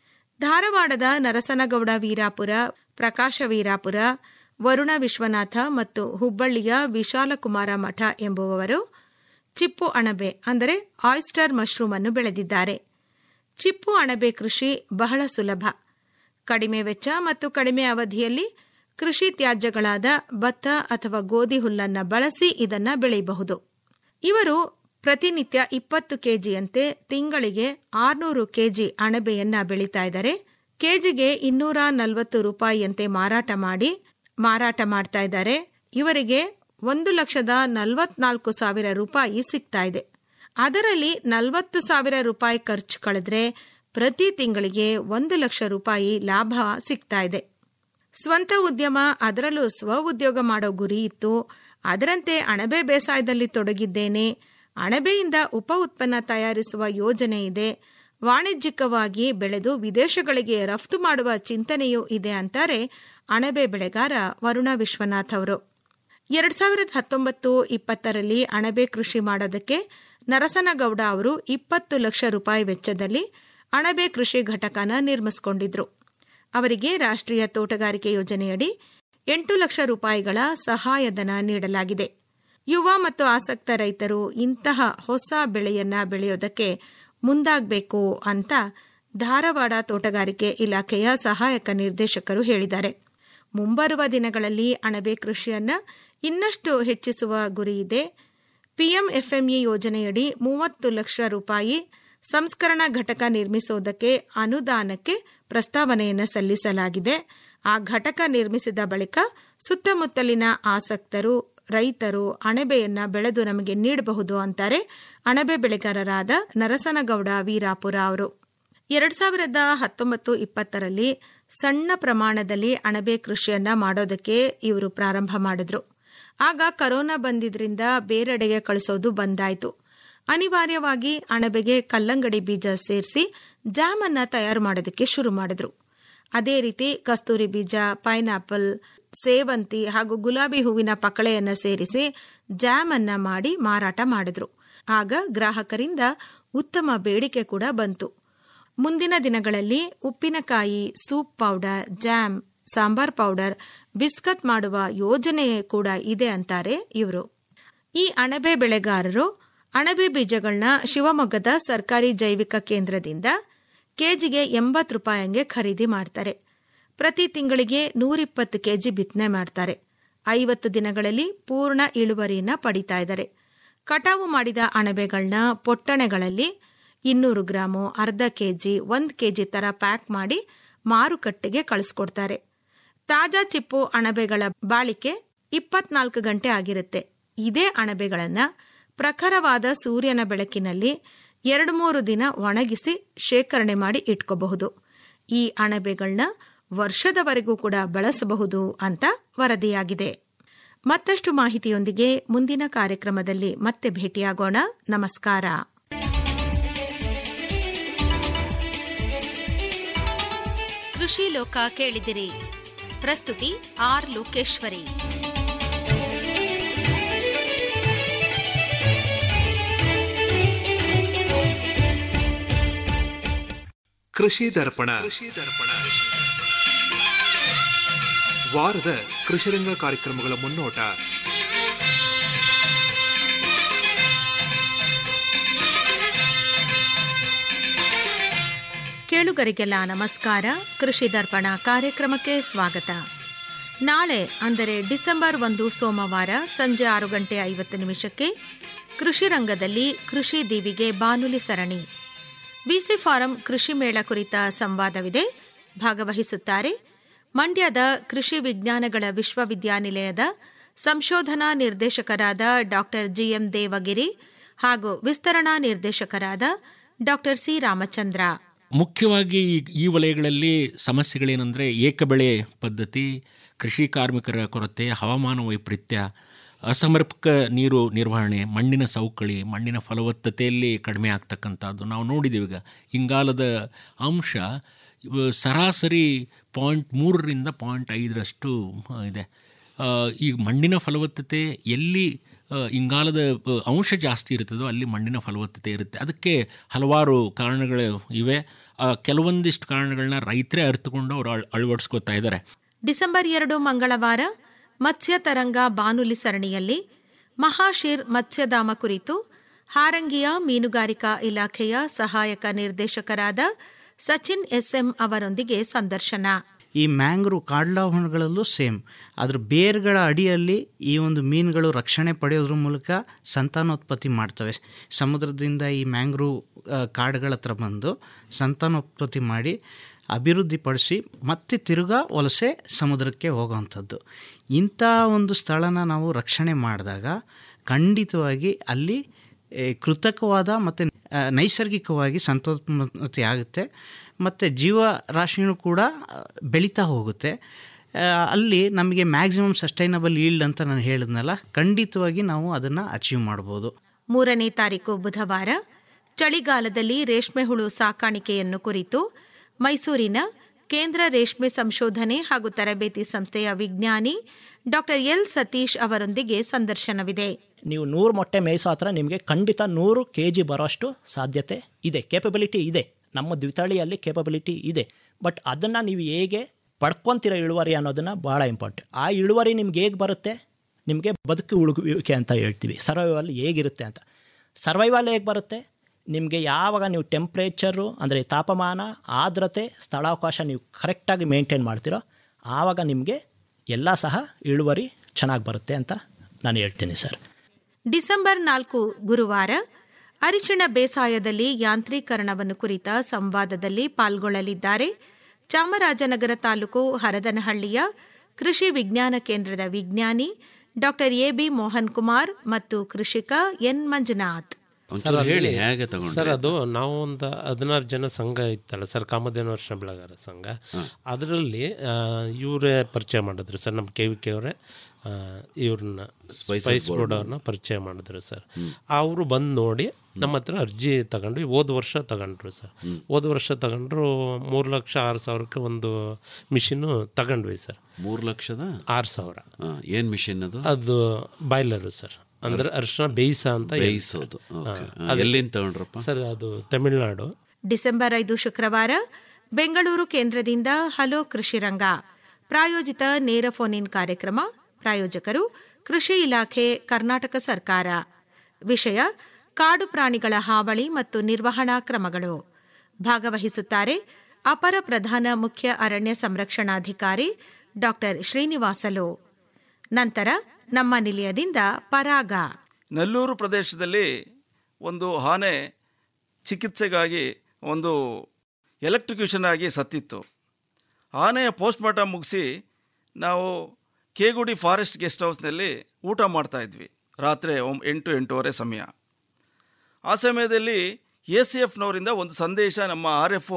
ಧಾರವಾಡದ ನರಸನಗೌಡ ವೀರಾಪುರ ಪ್ರಕಾಶ ವೀರಾಪುರ ವರುಣ ವಿಶ್ವನಾಥ ಮತ್ತು ಹುಬ್ಬಳ್ಳಿಯ ವಿಶಾಲಕುಮಾರ ಮಠ ಎಂಬುವವರು ಚಿಪ್ಪು ಅಣಬೆ ಅಂದರೆ ಆಯಿಸ್ಟರ್ ಮಶ್ರೂಮ್ ಅನ್ನು ಬೆಳೆದಿದ್ದಾರೆ ಚಿಪ್ಪು ಅಣಬೆ ಕೃಷಿ ಬಹಳ ಸುಲಭ ಕಡಿಮೆ ವೆಚ್ಚ ಮತ್ತು ಕಡಿಮೆ ಅವಧಿಯಲ್ಲಿ ಕೃಷಿ ತ್ಯಾಜ್ಯಗಳಾದ ಭತ್ತ ಅಥವಾ ಗೋಧಿ ಹುಲ್ಲನ್ನ ಬಳಸಿ ಇದನ್ನ ಬೆಳೆಯಬಹುದು ಇವರು ಪ್ರತಿನಿತ್ಯ ಇಪ್ಪತ್ತು ಕೆಜಿಯಂತೆ ತಿಂಗಳಿಗೆ ಆರ್ನೂರು ಕೆಜಿ ಅಣಬೆಯನ್ನ ಬೆಳೀತಾ ಇದ್ದಾರೆ ಕೆಜಿಗೆ ಇನ್ನೂರ ನಲವತ್ತು ರೂಪಾಯಿಯಂತೆ ಮಾರಾಟ ಮಾಡಿ ಮಾರಾಟ ಮಾಡ್ತಾ ಇದ್ದಾರೆ ಇವರಿಗೆ ಒಂದು ಲಕ್ಷದ ನಲವತ್ನಾಲ್ಕು ಸಾವಿರ ರೂಪಾಯಿ ಸಿಗ್ತಾ ಇದೆ ಅದರಲ್ಲಿ ನಲವತ್ತು ಸಾವಿರ ರೂಪಾಯಿ ಖರ್ಚು ಕಳೆದ್ರೆ ಪ್ರತಿ ತಿಂಗಳಿಗೆ ಒಂದು ಲಕ್ಷ ರೂಪಾಯಿ ಲಾಭ ಸಿಗ್ತಾ ಇದೆ ಸ್ವಂತ ಉದ್ಯಮ ಅದರಲ್ಲೂ ಸ್ವ ಉದ್ಯೋಗ ಮಾಡೋ ಗುರಿ ಇತ್ತು ಅದರಂತೆ ಅಣಬೆ ಬೇಸಾಯದಲ್ಲಿ ತೊಡಗಿದ್ದೇನೆ ಅಣಬೆಯಿಂದ ಉಪ ಉತ್ಪನ್ನ ತಯಾರಿಸುವ ಯೋಜನೆ ಇದೆ ವಾಣಿಜ್ಯಿಕವಾಗಿ ಬೆಳೆದು ವಿದೇಶಗಳಿಗೆ ರಫ್ತು ಮಾಡುವ ಚಿಂತನೆಯೂ ಇದೆ ಅಂತಾರೆ ಅಣಬೆ ಬೆಳೆಗಾರ ವರುಣ ವಿಶ್ವನಾಥ್ ಅವರು ಎರಡ್ ಸಾವಿರದ ಹತ್ತೊಂಬತ್ತು ಇಪ್ಪತ್ತರಲ್ಲಿ ಅಣಬೆ ಕೃಷಿ ಮಾಡೋದಕ್ಕೆ ನರಸನಗೌಡ ಅವರು ಇಪ್ಪತ್ತು ಲಕ್ಷ ರೂಪಾಯಿ ವೆಚ್ಚದಲ್ಲಿ ಅಣಬೆ ಕೃಷಿ ಘಟಕನ ನಿರ್ಮಿಸಿಕೊಂಡಿದ್ರು ಅವರಿಗೆ ರಾಷ್ಟ್ರೀಯ ತೋಟಗಾರಿಕೆ ಯೋಜನೆಯಡಿ ಎಂಟು ಲಕ್ಷ ರೂಪಾಯಿಗಳ ಸಹಾಯಧನ ನೀಡಲಾಗಿದೆ ಯುವ ಮತ್ತು ಆಸಕ್ತ ರೈತರು ಇಂತಹ ಹೊಸ ಬೆಳೆಯನ್ನ ಬೆಳೆಯೋದಕ್ಕೆ ಮುಂದಾಗಬೇಕು ಅಂತ ಧಾರವಾಡ ತೋಟಗಾರಿಕೆ ಇಲಾಖೆಯ ಸಹಾಯಕ ನಿರ್ದೇಶಕರು ಹೇಳಿದ್ದಾರೆ ಮುಂಬರುವ ದಿನಗಳಲ್ಲಿ ಅಣಬೆ ಕೃಷಿಯನ್ನ ಇನ್ನಷ್ಟು ಹೆಚ್ಚಿಸುವ ಗುರಿ ಇದೆ ಪಿಎಂಎಫ್ಎಂಇ ಯೋಜನೆಯಡಿ ಮೂವತ್ತು ಲಕ್ಷ ರೂಪಾಯಿ ಸಂಸ್ಕರಣಾ ಘಟಕ ನಿರ್ಮಿಸುವುದಕ್ಕೆ ಅನುದಾನಕ್ಕೆ ಪ್ರಸ್ತಾವನೆಯನ್ನು ಸಲ್ಲಿಸಲಾಗಿದೆ ಆ ಘಟಕ ನಿರ್ಮಿಸಿದ ಬಳಿಕ ಸುತ್ತಮುತ್ತಲಿನ ಆಸಕ್ತರು ರೈತರು ಅಣಬೆಯನ್ನ ಬೆಳೆದು ನಮಗೆ ನೀಡಬಹುದು ಅಂತಾರೆ ಅಣಬೆ ಬೆಳೆಗಾರರಾದ ನರಸನಗೌಡ ವೀರಾಪುರ ಅವರು ಎರಡ್ ಸಾವಿರದ ಹತ್ತೊಂಬತ್ತು ಇಪ್ಪತ್ತರಲ್ಲಿ ಸಣ್ಣ ಪ್ರಮಾಣದಲ್ಲಿ ಅಣಬೆ ಕೃಷಿಯನ್ನ ಮಾಡೋದಕ್ಕೆ ಇವರು ಪ್ರಾರಂಭ ಮಾಡಿದ್ರು ಆಗ ಕರೋನಾ ಬಂದಿದ್ರಿಂದ ಬೇರೆಡೆಗೆ ಕಳಿಸೋದು ಬಂದಾಯ್ತು ಅನಿವಾರ್ಯವಾಗಿ ಅಣಬೆಗೆ ಕಲ್ಲಂಗಡಿ ಬೀಜ ಸೇರಿಸಿ ಜಾಮ್ ಅನ್ನ ತಯಾರು ಮಾಡೋದಕ್ಕೆ ಶುರು ಮಾಡಿದ್ರು ಅದೇ ರೀತಿ ಕಸ್ತೂರಿ ಬೀಜ ಪೈನಾಪಲ್ ಸೇವಂತಿ ಹಾಗೂ ಗುಲಾಬಿ ಹೂವಿನ ಪಕಳೆಯನ್ನ ಸೇರಿಸಿ ಜಾಮ್ ಅನ್ನ ಮಾಡಿ ಮಾರಾಟ ಮಾಡಿದ್ರು ಆಗ ಗ್ರಾಹಕರಿಂದ ಉತ್ತಮ ಬೇಡಿಕೆ ಕೂಡ ಬಂತು ಮುಂದಿನ ದಿನಗಳಲ್ಲಿ ಉಪ್ಪಿನಕಾಯಿ soup powder jam sambar powder biscuit ಮಾಡುವ ಯೋಜನೆ ಕೂಡ ಇದೆ ಅಂತಾರೆ ಇವರು ಈ ಅಣಬೆ ಬೆಳೆಗಾರರು ಅಣಬೆ ಬೀಜಗಳನ್ನ ಶಿವಮೊಗ್ಗದ ಸರ್ಕಾರಿ ಜೈವಿಕ ಕೇಂದ್ರದಿಂದ ಕೆಜಿಗೆ ಎಂಬತ್ತು ರೂಪಾಯಿಗೆ ಖರೀದಿ ಮಾಡ್ತಾರೆ ಪ್ರತಿ ತಿಂಗಳಿಗೆ ನೂರಿಪ್ಪತ್ತು ಕೆಜಿ ಬಿತ್ತನೆ ಮಾಡ್ತಾರೆ ಐವತ್ತು ದಿನಗಳಲ್ಲಿ ಪೂರ್ಣ ಇಳುವರಿನ ಪಡಿತಾ ಇದ್ದಾರೆ ಕಟಾವು ಮಾಡಿದ ಅಣಬೆಗಳನ್ನ ಪೊಟ್ಟಣೆಗಳಲ್ಲಿ ಇನ್ನೂರು ಗ್ರಾಮು ಅರ್ಧ ಕೆಜಿ ಒಂದು ಕೆಜಿ ತರ ಪ್ಯಾಕ್ ಮಾಡಿ ಮಾರುಕಟ್ಟೆಗೆ ಕಳಿಸ್ಕೊಡ್ತಾರೆ ತಾಜಾ ಚಿಪ್ಪು ಅಣಬೆಗಳ ಬಾಳಿಕೆ ಇಪ್ಪತ್ನಾಲ್ಕು ಗಂಟೆ ಆಗಿರುತ್ತೆ ಇದೇ ಅಣಬೆಗಳನ್ನ ಪ್ರಖರವಾದ ಸೂರ್ಯನ ಬೆಳಕಿನಲ್ಲಿ ಎರಡು ಮೂರು ದಿನ ಒಣಗಿಸಿ ಶೇಖರಣೆ ಮಾಡಿ ಇಟ್ಕೋಬಹುದು ಈ ಅಣಬೆಗಳನ್ನ ವರ್ಷದವರೆಗೂ ಕೂಡ ಬಳಸಬಹುದು ಅಂತ ವರದಿಯಾಗಿದೆ ಮತ್ತಷ್ಟು ಮಾಹಿತಿಯೊಂದಿಗೆ ಮುಂದಿನ ಕಾರ್ಯಕ್ರಮದಲ್ಲಿ ಮತ್ತೆ ಭೇಟಿಯಾಗೋಣ ನಮಸ್ಕಾರ ಕೃಷಿ ಲೋಕ ಕೇಳಿದಿರಿ ಪ್ರಸ್ತುತಿ ಆರ್ ಲೋಕೇಶ್ವರಿ ಕೃಷಿ ದರ್ಪಣ ವಾರದ ಕೃಷಿರಂಗ ಕಾರ್ಯಕ್ರಮಗಳ ಮುನ್ನೋಟ ಕೇಳುಗರಿಗೆಲ್ಲ ನಮಸ್ಕಾರ ಕೃಷಿ ದರ್ಪಣ ಕಾರ್ಯಕ್ರಮಕ್ಕೆ ಸ್ವಾಗತ ನಾಳೆ ಅಂದರೆ ಡಿಸೆಂಬರ್ ಒಂದು ಸೋಮವಾರ ಸಂಜೆ ಆರು ಗಂಟೆ ಐವತ್ತು ನಿಮಿಷಕ್ಕೆ ಕೃಷಿ ರಂಗದಲ್ಲಿ ಕೃಷಿ ದೀವಿಗೆ ಬಾನುಲಿ ಸರಣಿ ಬಿಸಿ ಫಾರಂ ಕೃಷಿ ಮೇಳ ಕುರಿತ ಸಂವಾದವಿದೆ ಭಾಗವಹಿಸುತ್ತಾರೆ ಮಂಡ್ಯದ ಕೃಷಿ ವಿಜ್ಞಾನಗಳ ವಿಶ್ವವಿದ್ಯಾನಿಲಯದ ಸಂಶೋಧನಾ ನಿರ್ದೇಶಕರಾದ ಡಾಕ್ಟರ್ ಜಿಎಂ ದೇವಗಿರಿ ಹಾಗೂ ವಿಸ್ತರಣಾ ನಿರ್ದೇಶಕರಾದ ಡಾಕ್ಟರ್ ಸಿ ರಾಮಚಂದ್ರ ಮುಖ್ಯವಾಗಿ ಈ- ಈ ವಲಯಗಳಲ್ಲಿ ಸಮಸ್ಯೆಗಳೇನೆಂದರೆ ಏಕಬೆಳೆ ಪದ್ಧತಿ ಕೃಷಿ ಕಾರ್ಮಿಕರ ಕೊರತೆ ಹವಾಮಾನ ವೈಪರೀತ್ಯ ಅಸಮರ್ಪಕ ನೀರು ನಿರ್ವಹಣೆ ಮಣ್ಣಿನ ಸವಕಳಿ ಮಣ್ಣಿನ ಫಲವತ್ತತೆಯಲ್ಲಿ ಕಡಿಮೆ ಆಗ್ತಕ್ಕಂಥದ್ದು ನಾವು ನೋಡಿದ್ದೀವಿ ಈಗ ಇಂಗಾಲದ ಅಂಶ ಇವ ಸರಾಸರಿ ಪಾಯಿಂಟ್ ಮೂರರಿಂದ ಪಾಯಿಂಟ್ ಐದರಷ್ಟು ಆ, ಇದೆ ಆ, ಈ ಮಣ್ಣಿನ ಫಲವತ್ತತೆ ಎಲ್ಲಿ ಆ, ಇಂಗಾಲದ ಆ, ಅಂಶ ಜಾಸ್ತಿ ಇರ್ತದೋ ಅಲ್ಲಿ ಮಣ್ಣಿನ ಫಲವತ್ತತೆ ಇರುತ್ತೆ ಅದಕ್ಕೆ ಹಲವಾರು ಕಾರಣಗಳು ಇವೆ ಆ, ಕೆಲವೊಂದಿಷ್ಟು ಕಾರಣಗಳನ್ನ ರೈತರೇ ಅರ್ಥಕೊಂಡು ಅವರು ಅಳ್ ಅಳವಡಿಸ್ಕೋತಾ ಇದ್ದಾರೆ ಡಿಸೆಂಬರ್ ಎರಡು ಮಂಗಳವಾರ ಮತ್ಸ್ಯ ತರಂಗ ಬಾನುಲಿ ಸರಣಿಯಲ್ಲಿ ಮಹಾಶಿರ್ ಮತ್ಸ್ಯಧಾಮ ಕುರಿತು ಹಾರಂಗಿಯ ಮೀನುಗಾರಿಕಾ ಇಲಾಖೆಯ ಸಹಾಯಕ ನಿರ್ದೇಶಕರಾದ ಸಚಿನ್ ಎಸ್ಎಂ ಅವರೊಂದಿಗೆ ಸಂದರ್ಶನ ಈ ಮ್ಯಾಂಗ್ರೂ ಕಾಡ್ಲಾವಣಗಳಲ್ಲೂ ಸೇಮ್ ಅದ್ರ ಬೇರ್ಗಳ ಅಡಿಯಲ್ಲಿ ಈ ಒಂದು ಮೀನುಗಳು ರಕ್ಷಣೆ ಪಡೆಯೋದ್ರ ಮೂಲಕ ಸಂತಾನೋತ್ಪತ್ತಿ ಮಾಡ್ತವೆ ಸಮುದ್ರದಿಂದ ಈ ಮ್ಯಾಂಗ್ರೂ ಆ, ಕಾಡುಗಳ ಹತ್ರ ಬಂದು ಸಂತಾನೋತ್ಪತ್ತಿ ಮಾಡಿ ಅಭಿವೃದ್ಧಿಪಡಿಸಿ ಮತ್ತೆ ತಿರುಗಾ ವಲಸೆ ಸಮುದ್ರಕ್ಕೆ ಹೋಗೋವಂಥದ್ದು ಇಂಥ ಒಂದು ಸ್ಥಳನ ನಾವು ರಕ್ಷಣೆ ಮಾಡಿದಾಗ ಖಂಡಿತವಾಗಿ ಅಲ್ಲಿ ಏ, ಕೃತಕವಾದ ಮತ್ತು ನೈಸರ್ಗಿಕವಾಗಿ ಸಂತಾನೋತ್ಪತ್ತಿ ಆಗುತ್ತೆ ಮತ್ತು ಜೀವರಾಶಿನೂ ಕೂಡ ಆ, ಬೆಳೀತಾ ಹೋಗುತ್ತೆ ಆ, ಅಲ್ಲಿ ನಮಗೆ ಮ್ಯಾಕ್ಸಿಮಮ್ ಸಸ್ಟೈನಬಲ್ ಈಲ್ಡ್ ಅಂತ ನಾನು ಹೇಳಿದ್ನಲ್ಲ ಖಂಡಿತವಾಗಿ ನಾವು ಅದನ್ನು ಅಚೀವ್ ಮಾಡ್ಬೋದು ಮೂರನೇ ತಾರೀಕು ಬುಧವಾರ ಚಳಿಗಾಲದಲ್ಲಿ ರೇಷ್ಮೆ ಹುಳು ಸಾಕಾಣಿಕೆಯನ್ನು ಕುರಿತು ಮೈಸೂರಿನ ಕೇಂದ್ರ ರೇಷ್ಮೆ ಸಂಶೋಧನೆ ಹಾಗೂ ತರಬೇತಿ ಸಂಸ್ಥೆಯ ವಿಜ್ಞಾನಿ ಡಾಕ್ಟರ್ ಎಲ್ ಸತೀಶ್ ಅವರೊಂದಿಗೆ ಸಂದರ್ಶನವಿದೆ ನೀವು ನೂರು ಮೊಟ್ಟೆ ಮೇಯಿಸೋ ಹತ್ರ ನಿಮಗೆ ಖಂಡಿತ ನೂರು ಕೆ ಜಿ ಬರೋಷ್ಟು ಸಾಧ್ಯತೆ ಇದೆ ಕೇಪಬಿಲಿಟಿ ಇದೆ ನಮ್ಮ ದ್ವಿತಳಿಯಲ್ಲಿ ಕೇಪಬಿಲಿಟಿ ಇದೆ ಬಟ್ ಅದನ್ನು ನೀವು ಹೇಗೆ ಪಡ್ಕೊತೀರ ಇಳುವರಿ ಅನ್ನೋದನ್ನು ಭಾಳ ಇಂಪಾರ್ಟೆಂಟ್ ಆ ಇಳುವರಿ ನಿಮ್ಗೆ ಹೇಗೆ ಬರುತ್ತೆ ನಿಮಗೆ ಬದುಕು ಉಳುಗುವಿಕೆ ಅಂತ ಹೇಳ್ತೀವಿ ಸರ್ವೈವಲ್ ಹೇಗಿರುತ್ತೆ ಅಂತ ಸರ್ವೈವಲ್ ಹೇಗೆ ಬರುತ್ತೆ ನಿಮಗೆ ಯಾವಾಗ ನೀವು ಟೆಂಪ್ರೇಚರು ಅಂದರೆ ತಾಪಮಾನ ಆರ್ದ್ರತೆ ಸ್ಥಳಾವಕಾಶ ನೀವು ಕರೆಕ್ಟಾಗಿ ಮೇಂಟೈನ್ ಮಾಡ್ತೀರೋ ಆವಾಗ ನಿಮಗೆ ಎಲ್ಲ ಸಹ ಇಳುವರಿ ಚೆನ್ನಾಗಿ ಬರುತ್ತೆ ಅಂತ ನಾನು ಹೇಳ್ತೀನಿ ಸರ್ ಡಿಸೆಂಬರ್ ನಾಲ್ಕು ಗುರುವಾರ ಅರಿಶಿಣ ಬೇಸಾಯದಲ್ಲಿ ಯಾಂತ್ರೀಕರಣವನ್ನು ಕುರಿತ ಸಂವಾದದಲ್ಲಿ ಪಾಲ್ಗೊಳ್ಳಲಿದ್ದಾರೆ ಚಾಮರಾಜನಗರ ತಾಲೂಕು ಹರದನಹಳ್ಳಿಯ ಕೃಷಿ ವಿಜ್ಞಾನ ಕೇಂದ್ರದ ವಿಜ್ಞಾನಿ doctor A B Mohan Kumar ಮತ್ತು ಕೃಷಿಕ ಎನ್ ಮಂಜುನಾಥ್ ಒಂಚೂರು ಹೇಳಿ ಹೇಗೆ ತಗೊಂಡ್ರಿ ಸರ್ ಅದು ನಾವು ಒಂದು ಹದಿನಾರು ಜನ ಸಂಘ ಇತ್ತಲ್ಲ ಸರ್ ಕಾಮಧೇನು ವರ್ಷ ಬೆಳಗಾರ ಸಂಘ ಅದರಲ್ಲಿ ಇವರೇ ಪರಿಚಯ ಮಾಡಿದ್ರು ಸರ್ ನಮ್ಮ ಕೆ ವಿ ಕೆ ಅವರೇ ಇವ್ರನ್ನ Spices ಸ್ಪೈಸ್ board ಬೋರ್ಡ್ ಅವ್ರನ್ನ ಪರಿಚಯ ಮಾಡಿದ್ರು ಸರ್ ಅವರು ಬಂದು ನೋಡಿ ನಮ್ಮ ಹತ್ರ ಅರ್ಜಿ ತಗೊಂಡ್ವಿ ಹೋದ ವರ್ಷ ತಗೊಂಡ್ರು ಸರ್ ಹೋದ ವರ್ಷ ತಗೊಂಡ್ರು ಮೂರು ಲಕ್ಷ ಆರು ಸಾವಿರಕ್ಕೆ ಒಂದು ಮಿಷಿನು ತಗೊಂಡ್ವಿ ಸರ್ ಮೂರು ಲಕ್ಷದ ಆರು ಸಾವಿರ ಏನು ಮಿಷಿನ್ ಅದು ಅದು ಬಾಯ್ಲರು ಸರ್ ಅಂದ್ರೆ ಅರಿಶಿನ ಬೇಯಿಸ ಅಂತ ಹೇಳ್ತಾರೆ. ಬೇಯಿಸೋದು, ಹಾ, okay. ಹಾ, ಅದು- ಎಲ್ಲಿಂದ ತಗೊಂಡ್ರಪ್ಪ? ಸರ್ ಅದು ತಮಿಳ್ನಾಡು ಡಿಸೆಂಬರ್ ಐದು ಶುಕ್ರವಾರ ಬೆಂಗಳೂರು ಕೇಂದ್ರದಿಂದ ಹಲೋ ಕೃಷಿ ರಂಗ ಪ್ರಾಯೋಜಿತ ನೇರ ಫೋನ್ ಇನ್ ಕಾರ್ಯಕ್ರಮ ಪ್ರಾಯೋಜಕರು ಕೃಷಿ ಇಲಾಖೆ ಕರ್ನಾಟಕ ಸರ್ಕಾರ ವಿಷಯ ಕಾಡು ಪ್ರಾಣಿಗಳ ಹಾವಳಿ ಮತ್ತು ನಿರ್ವಹಣಾ ಕ್ರಮಗಳು ಭಾಗವಹಿಸುತ್ತಾರೆ ಅಪರ ಪ್ರಧಾನ ಮುಖ್ಯ ಅರಣ್ಯ ಸಂರಕ್ಷಣಾಧಿಕಾರಿ ಡಾಕ್ಟರ್ ಶ್ರೀನಿವಾಸಲು ನಂತರ ನಮ್ಮ ನಿಲಯದಿಂದ ಪರಾಗ ನೆಲ್ಲೂರು ಪ್ರದೇಶದಲ್ಲಿ ಒಂದು ಆನೆ ಚಿಕಿತ್ಸೆಗಾಗಿ ಒಂದು ಎಲೆಕ್ಟ್ರಿಕ್ಯೂಷನ್ ಆಗಿ ಸತ್ತಿತ್ತು ಆನೆಯ ಪೋಸ್ಟ್ಮಾರ್ಟಮ್ ಮುಗಿಸಿ ನಾವು ಕೇಗುಡಿ ಫಾರೆಸ್ಟ್ ಗೆಸ್ಟ್ ಹೌಸ್ನಲ್ಲಿ ಊಟ ಮಾಡ್ತಾ ಇದ್ವಿ ರಾತ್ರಿ ಒಂ- ಎಂಟು ಎಂಟೂವರೆ ಸಮಯ ಆ ಸಮಯದಲ್ಲಿ ಎ ಸಿ ಎಫ್ನವರಿಂದ ಒಂದು ಸಂದೇಶ ನಮ್ಮ ಆರ್ ಎಫ್